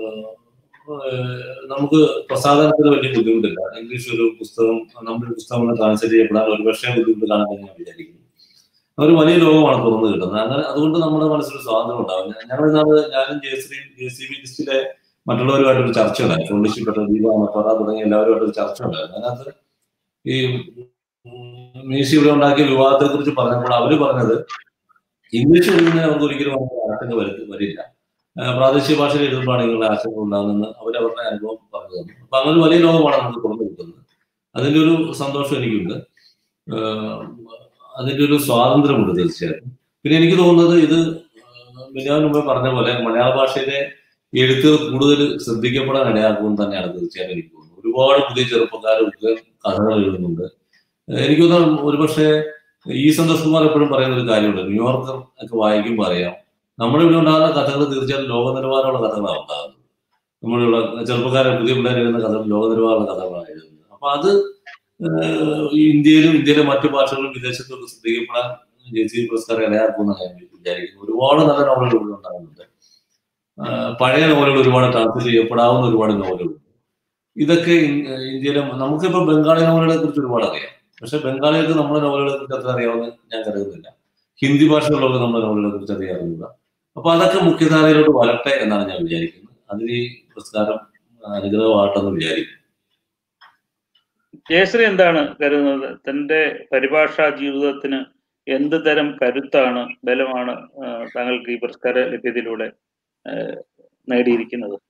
Speaker 2: നമുക്ക് പ്രസാദനത്തിന് വലിയ ബുദ്ധിമുട്ടില്ല ഇംഗ്ലീഷ് ഒരു പുസ്തകം നമ്മുടെ പുസ്തകം ട്രാൻസ്ലേറ്റ് ചെയ്യപ്പെടാൻ ഒരുപക്ഷെ ബുദ്ധിമുട്ട് കാണാൻ ഞാൻ വിചാരിക്കുന്നു ഒരു വലിയ ലോകമാണ് തുറന്നു കിട്ടുന്നത് അങ്ങനെ അതുകൊണ്ട് നമ്മുടെ മനസ്സിൽ സ്വാതന്ത്ര്യം ഉണ്ടാവും ഞങ്ങൾ ഇന്നാണ് ഞാനും J C J C B ലിസ്റ്റിലെ മറ്റുള്ളവരുമായിട്ടൊരു ചർച്ച ഉണ്ടായി തൊണ്ടിഷിപ്പെട്ട ദീപ മഫറ തുടങ്ങിയ എല്ലാവരുമായിട്ടൊരു ചർച്ച ഉണ്ടായിരുന്നു അതിനകത്ത് ഈ മീശി ഇവിടെ ഉണ്ടാക്കിയ വിവാദത്തെ കുറിച്ച് പറഞ്ഞപ്പോൾ അവര് പറഞ്ഞത് ഇംഗ്ലീഷ് എഴുതുന്നതിന് നമുക്ക് ഒരിക്കലും നമുക്ക് ആശങ്ക വരു വരില്ല പ്രാദേശിക ഭാഷയിൽ എഴുതുമ്പോഴാണ് നിങ്ങളുടെ ആശങ്ക ഉണ്ടാകുന്നതെന്ന് അവരവരുടെ അനുഭവം പറഞ്ഞു തന്നു അപ്പൊ അങ്ങനെ വലിയ ലോകമാണ് നമുക്ക് തുറന്നു കിട്ടുന്നത് അതിന്റെ ഒരു സന്തോഷം എനിക്കുണ്ട് അതിന്റെ ഒരു സ്വാതന്ത്ര്യമുണ്ട് തീർച്ചയായിട്ടും പിന്നെ എനിക്ക് തോന്നുന്നത് ഇത് ഞാൻ മുമ്പേ പറഞ്ഞ പോലെ മലയാള ഭാഷയിലെ എഴുത്ത് കൂടുതൽ ശ്രദ്ധിക്കപ്പെടാൻ ഇടയാക്കുമെന്ന് തന്നെയാണ് തീർച്ചയായിട്ടും എനിക്ക് തോന്നുന്നത് ഒരുപാട് പുതിയ ചെറുപ്പക്കാർ കഥകൾ എഴുതുന്നുണ്ട് എനിക്ക് തോന്നുന്നു ഒരുപക്ഷെ ഈ സന്തോഷ് കുമാർ എപ്പോഴും പറയുന്ന ഒരു കാര്യമുണ്ട് ന്യൂയോർക്കർ ഒക്കെ വായിക്കുമ്പോൾ അറിയാം നമ്മുടെ ഇവിടെ ഉണ്ടാകുന്ന കഥകൾ തീർച്ചയായിട്ടും ലോക നിലവാരമുള്ള കഥകളാണ് ഉണ്ടാകുന്നത് നമ്മളുള്ള ചെറുപ്പക്കാരെ പുതിയ പിള്ളേർ എഴുതുന്ന കഥകൾ ലോക നിലവാരമുള്ള കഥകളാണ് എഴുതുന്നത് അപ്പൊ അത് ഇന്ത്യയിലും ഇന്ത്യയിലെ മറ്റു ഭാഷകളിലും വിദേശത്തൊക്കെ ശ്രദ്ധിക്കപ്പെടാൻ ജെ സി പുരസ്കാരം ഇടയാക്കുമെന്നാണ് ഞാൻ വിചാരിക്കുന്നത് ഒരുപാട് നല്ല നോവലുകൾ ഇവിടെ ഉണ്ടാകുന്നുണ്ട് പഴയ നോവലുകൾ ഒരുപാട് ട്രാൻസ്ലേറ്റ് ചെയ്യപ്പെടാവുന്ന ഒരുപാട് നോവലുകളുണ്ട് ഇതൊക്കെ ഇന്ത്യയിലെ നമുക്കിപ്പോ ബംഗാളി നോവലുകളെ കുറിച്ച് ഒരുപാട് അറിയാം പക്ഷെ ബംഗാളികൾക്ക് നമ്മുടെ നോവലുകളെ കുറിച്ച് അത്ര അറിയാവുന്ന ഞാൻ കരുതുന്നില്ല ഹിന്ദി ഭാഷയുള്ളവർക്ക് നമ്മുടെ നോവലുകളെ കുറിച്ച് അറിയാവുന്നില്ല അപ്പൊ അതൊക്കെ മുഖ്യധാരയിലോട്ട് വരട്ടെ എന്നാണ് ഞാൻ വിചാരിക്കുന്നത് അതിന് ഈ പുരസ്കാരം അനുഗ്രഹമായിട്ടെന്ന് വിചാരിക്കുന്നു
Speaker 1: ജയശ്രീ എന്താണ് കരുതുന്നത് തന്റെ പരിഭാഷാ ജീവിതത്തിന് എന്ത് തരം കരുത്താണ് ബലമാണ് താങ്കൾക്ക് ഈ പുരസ്കാര ലഭ്യതയിലൂടെ നേടിയിരിക്കുന്നത്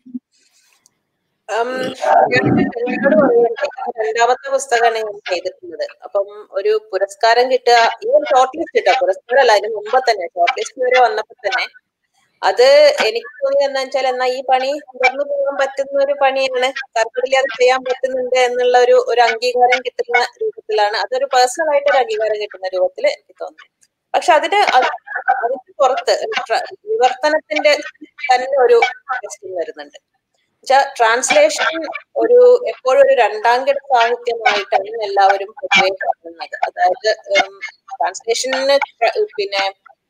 Speaker 3: രണ്ടാമത്തെ പുസ്തകമാണ് ഞാൻ ചെയ്തിട്ടുള്ളത് അപ്പം ഒരു പുരസ്കാരം കിട്ടുക ഈവൻ ഷോർട്ട് ലിസ്റ്റ് കിട്ടുക പുരസ്കാരം അല്ല അതിന് മുമ്പ് തന്നെ ഷോർട്ട് ലിസ്റ്റ് വരെ വന്നപ്പോ തന്നെ അത് എനിക്ക് തോന്നിയത് എന്താ വെച്ചാൽ എന്നാ ഈ പണി തുടർന്നു പോകാൻ പറ്റുന്ന ഒരു പണിയാണ് തർക്കമില്ലാതെ ചെയ്യാൻ പറ്റുന്നുണ്ട് എന്നുള്ള ഒരു ഒരു അംഗീകാരം കിട്ടുന്ന രൂപത്തിലാണ് അതൊരു പേഴ്സണൽ ആയിട്ട് ഒരു അംഗീകാരം കിട്ടുന്ന രൂപത്തിൽ എനിക്ക് തോന്നുന്നു പക്ഷെ അതിന് അത് അതിന് പുറത്ത് ട്ര- വിവർത്തനത്തിന്റെ തന്നെ ഒരു ക്വസ്റ്റ്യൻ വരുന്നുണ്ട് ട്രാൻസ്ലേഷൻ ഒരു എപ്പോഴും ഒരു രണ്ടാം കിട സാഹിത്യമായിട്ടാണ് എല്ലാവരും പൊതുവെ കാണുന്നത് അതായത് ട്രാൻസ്ലേഷന് പിന്നെ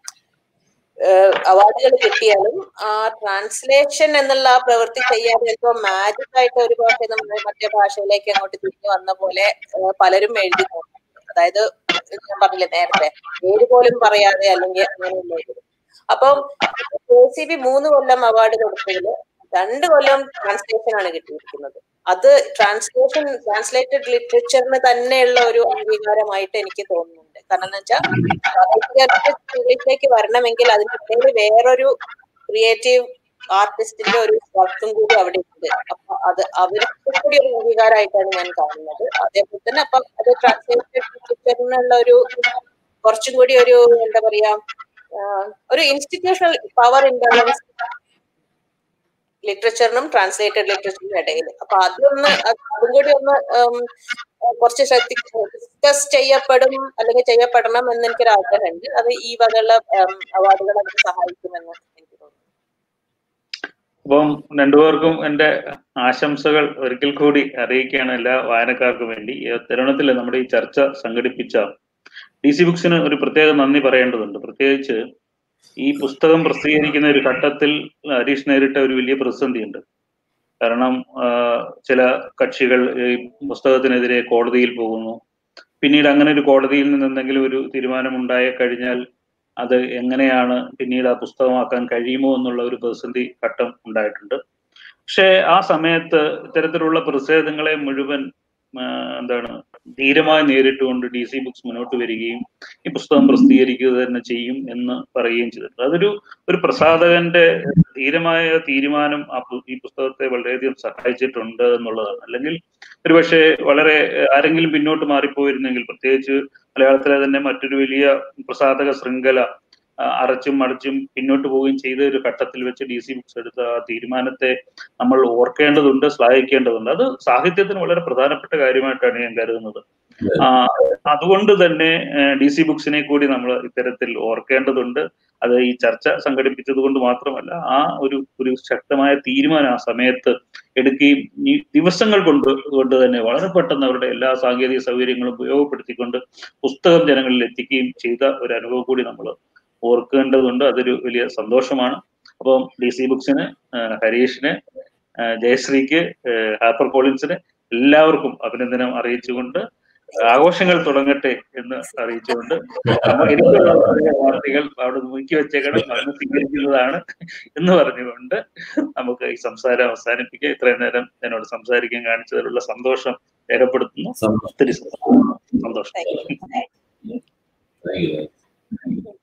Speaker 3: അവാർഡുകൾ കിട്ടിയാലും ആ ട്രാൻസ്ലേഷൻ എന്നുള്ള ആ പ്രവൃത്തി ചെയ്യാതെ എന്തോ മാജിക് ആയിട്ട് ഒരു ഭാഷ നമ്മൾ മറ്റേ ഭാഷയിലേക്ക് അങ്ങോട്ട് തിരിഞ്ഞു വന്ന പോലെ ഏഹ് പലരും എഴുതി പോകുന്നുണ്ട്. അതായത് ഞാൻ പറഞ്ഞില്ലേ നേരത്തെ പേര് പോലും പറയാതെ അല്ലെങ്കിൽ അങ്ങനെയുള്ള ഇത് അപ്പം കെ സി ബി മൂന്ന് കൊല്ലം അവാർഡ് കൊടുത്തതിൽ രണ്ട് കൊല്ലം ട്രാൻസ്ലേഷൻ ആണ് കിട്ടിയിരിക്കുന്നത് അത് ട്രാൻസ്ലേഷൻ ട്രാൻസ്ലേറ്റഡ് ലിറ്ററേച്ചറിന് തന്നെയുള്ള ഒരു അംഗീകാരമായിട്ട് എനിക്ക് തോന്നുന്നുണ്ട് കാരണം എന്ന് വെച്ചാൽ ഇംഗ്ലീഷിലേക്ക് വരണമെങ്കിൽ അതിനിടയിൽ വേറൊരു ക്രിയേറ്റീവ് ആർട്ടിസ്റ്റിന്റെ ഒരു വർക്കും കൂടി അവിടെ ഉണ്ട് അപ്പൊ അത് അവർക്ക് കൂടി ഒരു അംഗീകാരമായിട്ടാണ് ഞാൻ കാണുന്നത് അതേപോലെ തന്നെ അപ്പൊ അത് ട്രാൻസ്ലേറ്റഡ് ലിറ്ററേച്ചറിനുള്ള ഒരു കുറച്ചും കൂടി ഒരു എന്താ പറയാ ആഹ് ഒരു ഇൻസ്റ്റിറ്റ്യൂഷണൽ പവർ ഇൻബാലൻസ് ലിറ്ററേച്ചറിനും ട്രാൻസ്ലേറ്റഡ് ലിറ്ററേച്ചറിനും ഇടയിൽ അപ്പൊ അതൊന്ന് അത് അതും കൂടി ഒന്ന് ഉം, കുറച്ച് ശ്രദ്ധി ഡിസ്കസ് ചെയ്യപ്പെടും അല്ലെങ്കിൽ ചെയ്യപ്പെടണം എന്ന് എനിക്കൊരു ആഗ്രഹമുണ്ട് അത് ഈ വകയുള്ള അവാർഡുകൾ അതിന് സഹായിക്കുമെന്ന് എനിക്ക് തോന്നുന്നു
Speaker 1: അപ്പം രണ്ടുപേർക്കും എൻ്റെ ആശംസകൾ ഒരിക്കൽ കൂടി അറിയിക്കുകയാണ് എല്ലാ വായനക്കാർക്കും വേണ്ടി ഈ തരുണത്തിൽ നമ്മുടെ ഈ ചർച്ച സംഘടിപ്പിച്ച ഡി സി ബുക്സിന് ഒരു പ്രത്യേക നന്ദി പറയേണ്ടതുണ്ട് പ്രത്യേകിച്ച് ഈ പുസ്തകം പ്രസിദ്ധീകരിക്കുന്ന ഒരു ഘട്ടത്തിൽ ഹരീഷ് നേരിട്ട ഒരു വലിയ പ്രതിസന്ധിയുണ്ട് കാരണം ആ, ചില കക്ഷികൾ ഈ പുസ്തകത്തിനെതിരെ കോടതിയിൽ പോകുന്നു പിന്നീട് അങ്ങനെ ഒരു കോടതിയിൽ നിന്ന് എന്തെങ്കിലും ഒരു തീരുമാനം ഉണ്ടായി കഴിഞ്ഞാൽ അത് എങ്ങനെയാണ് പിന്നീട് ആ പുസ്തകമാക്കാൻ കഴിയുമോ എന്നുള്ള ഒരു പ്രതിസന്ധി ഘട്ടം ഉണ്ടായിട്ടുണ്ട് പക്ഷേ ആ സമയത്ത് ഇത്തരത്തിലുള്ള പ്രതിഷേധങ്ങളെ മുഴുവൻ ആ, എന്താണ് ധീരമായി നേരിട്ടുകൊണ്ട് ഡി സി ബുക്സ് മുന്നോട്ട് വരികയും ഈ പുസ്തകം പ്രസിദ്ധീകരിക്കുക തന്നെ ചെയ്യും എന്ന് പറയുകയും ചെയ്തിട്ടുണ്ട് അതൊരു ഒരു പ്രസാധകന്റെ ധീരമായ തീരുമാനം ആ പു- ഈ പുസ്തകത്തെ വളരെയധികം സഹായിച്ചിട്ടുണ്ട് എന്നുള്ളതാണ് അല്ലെങ്കിൽ ഒരുപക്ഷെ വളരെ ഏഹ്, ആരെങ്കിലും പിന്നോട്ട് മാറിപ്പോയിരുന്നെങ്കിൽ പ്രത്യേകിച്ച് മലയാളത്തിലെ തന്നെ മറ്റൊരു വലിയ പ്രസാധക ശൃംഖല ആ, അറച്ചും മടച്ചും പിന്നോട്ട് പോവുകയും ചെയ്ത ഒരു ഘട്ടത്തിൽ വെച്ച് ഡി സി ബുക്സ് എടുത്ത ആ തീരുമാനത്തെ നമ്മൾ ഓർക്കേണ്ടതുണ്ട് ശ്ലാഘിക്കേണ്ടതുണ്ട് അത് സാഹിത്യത്തിന് വളരെ പ്രധാനപ്പെട്ട കാര്യമായിട്ടാണ് ഞാൻ കരുതുന്നത് ആ, അതുകൊണ്ട് തന്നെ ഡി സി ബുക്സിനെ കൂടി നമ്മൾ ഇത്തരത്തിൽ ഓർക്കേണ്ടതുണ്ട് അത് ഈ ചർച്ച സംഘടിപ്പിച്ചത് കൊണ്ട് മാത്രമല്ല ആ ഒരു ഒരു ശക്തമായ തീരുമാനം ആ സമയത്ത് എടുക്കുകയും ഈ ദിവസങ്ങൾ കൊണ്ട് കൊണ്ട് തന്നെ വളരെ പെട്ടെന്ന് അവരുടെ എല്ലാ സാങ്കേതിക സൗകര്യങ്ങളും ഉപയോഗപ്പെടുത്തിക്കൊണ്ട് പുസ്തകം ജനങ്ങളിൽ എത്തിക്കുകയും ചെയ്ത ഒരു അനുഭവം കൂടി നമ്മൾ ഓർക്കേണ്ടതുണ്ട് അതൊരു വലിയ സന്തോഷമാണ് അപ്പം ഡി സി ബുക്സിന് ഹരീഷിന് ആ, ജയശ്രീക്ക് ഹാപ്പർ കോളിൻസിന് എല്ലാവർക്കും അഭിനന്ദനം അറിയിച്ചുകൊണ്ട് ആഘോഷങ്ങൾ തുടങ്ങട്ടെ എന്ന് അറിയിച്ചുകൊണ്ട് നമ്മൾ എനിക്കുള്ള വാർത്തകൾ അവിടെ മുക്കി വെച്ചേക്കണം അന്ന് സ്വീകരിക്കുന്നതാണ് എന്ന് പറഞ്ഞുകൊണ്ട് നമുക്ക് ഈ സംസാരം അവസാനിപ്പിക്കുക ഇത്രയും നേരം എന്നോട് സംസാരിക്കാൻ കാണിച്ചതിലുള്ള സന്തോഷം രേഖപ്പെടുത്തുന്നു
Speaker 2: സന്തോഷം
Speaker 1: ഒത്തിരി സന്തോഷം
Speaker 3: താങ്ക് യു
Speaker 2: താങ്ക് യു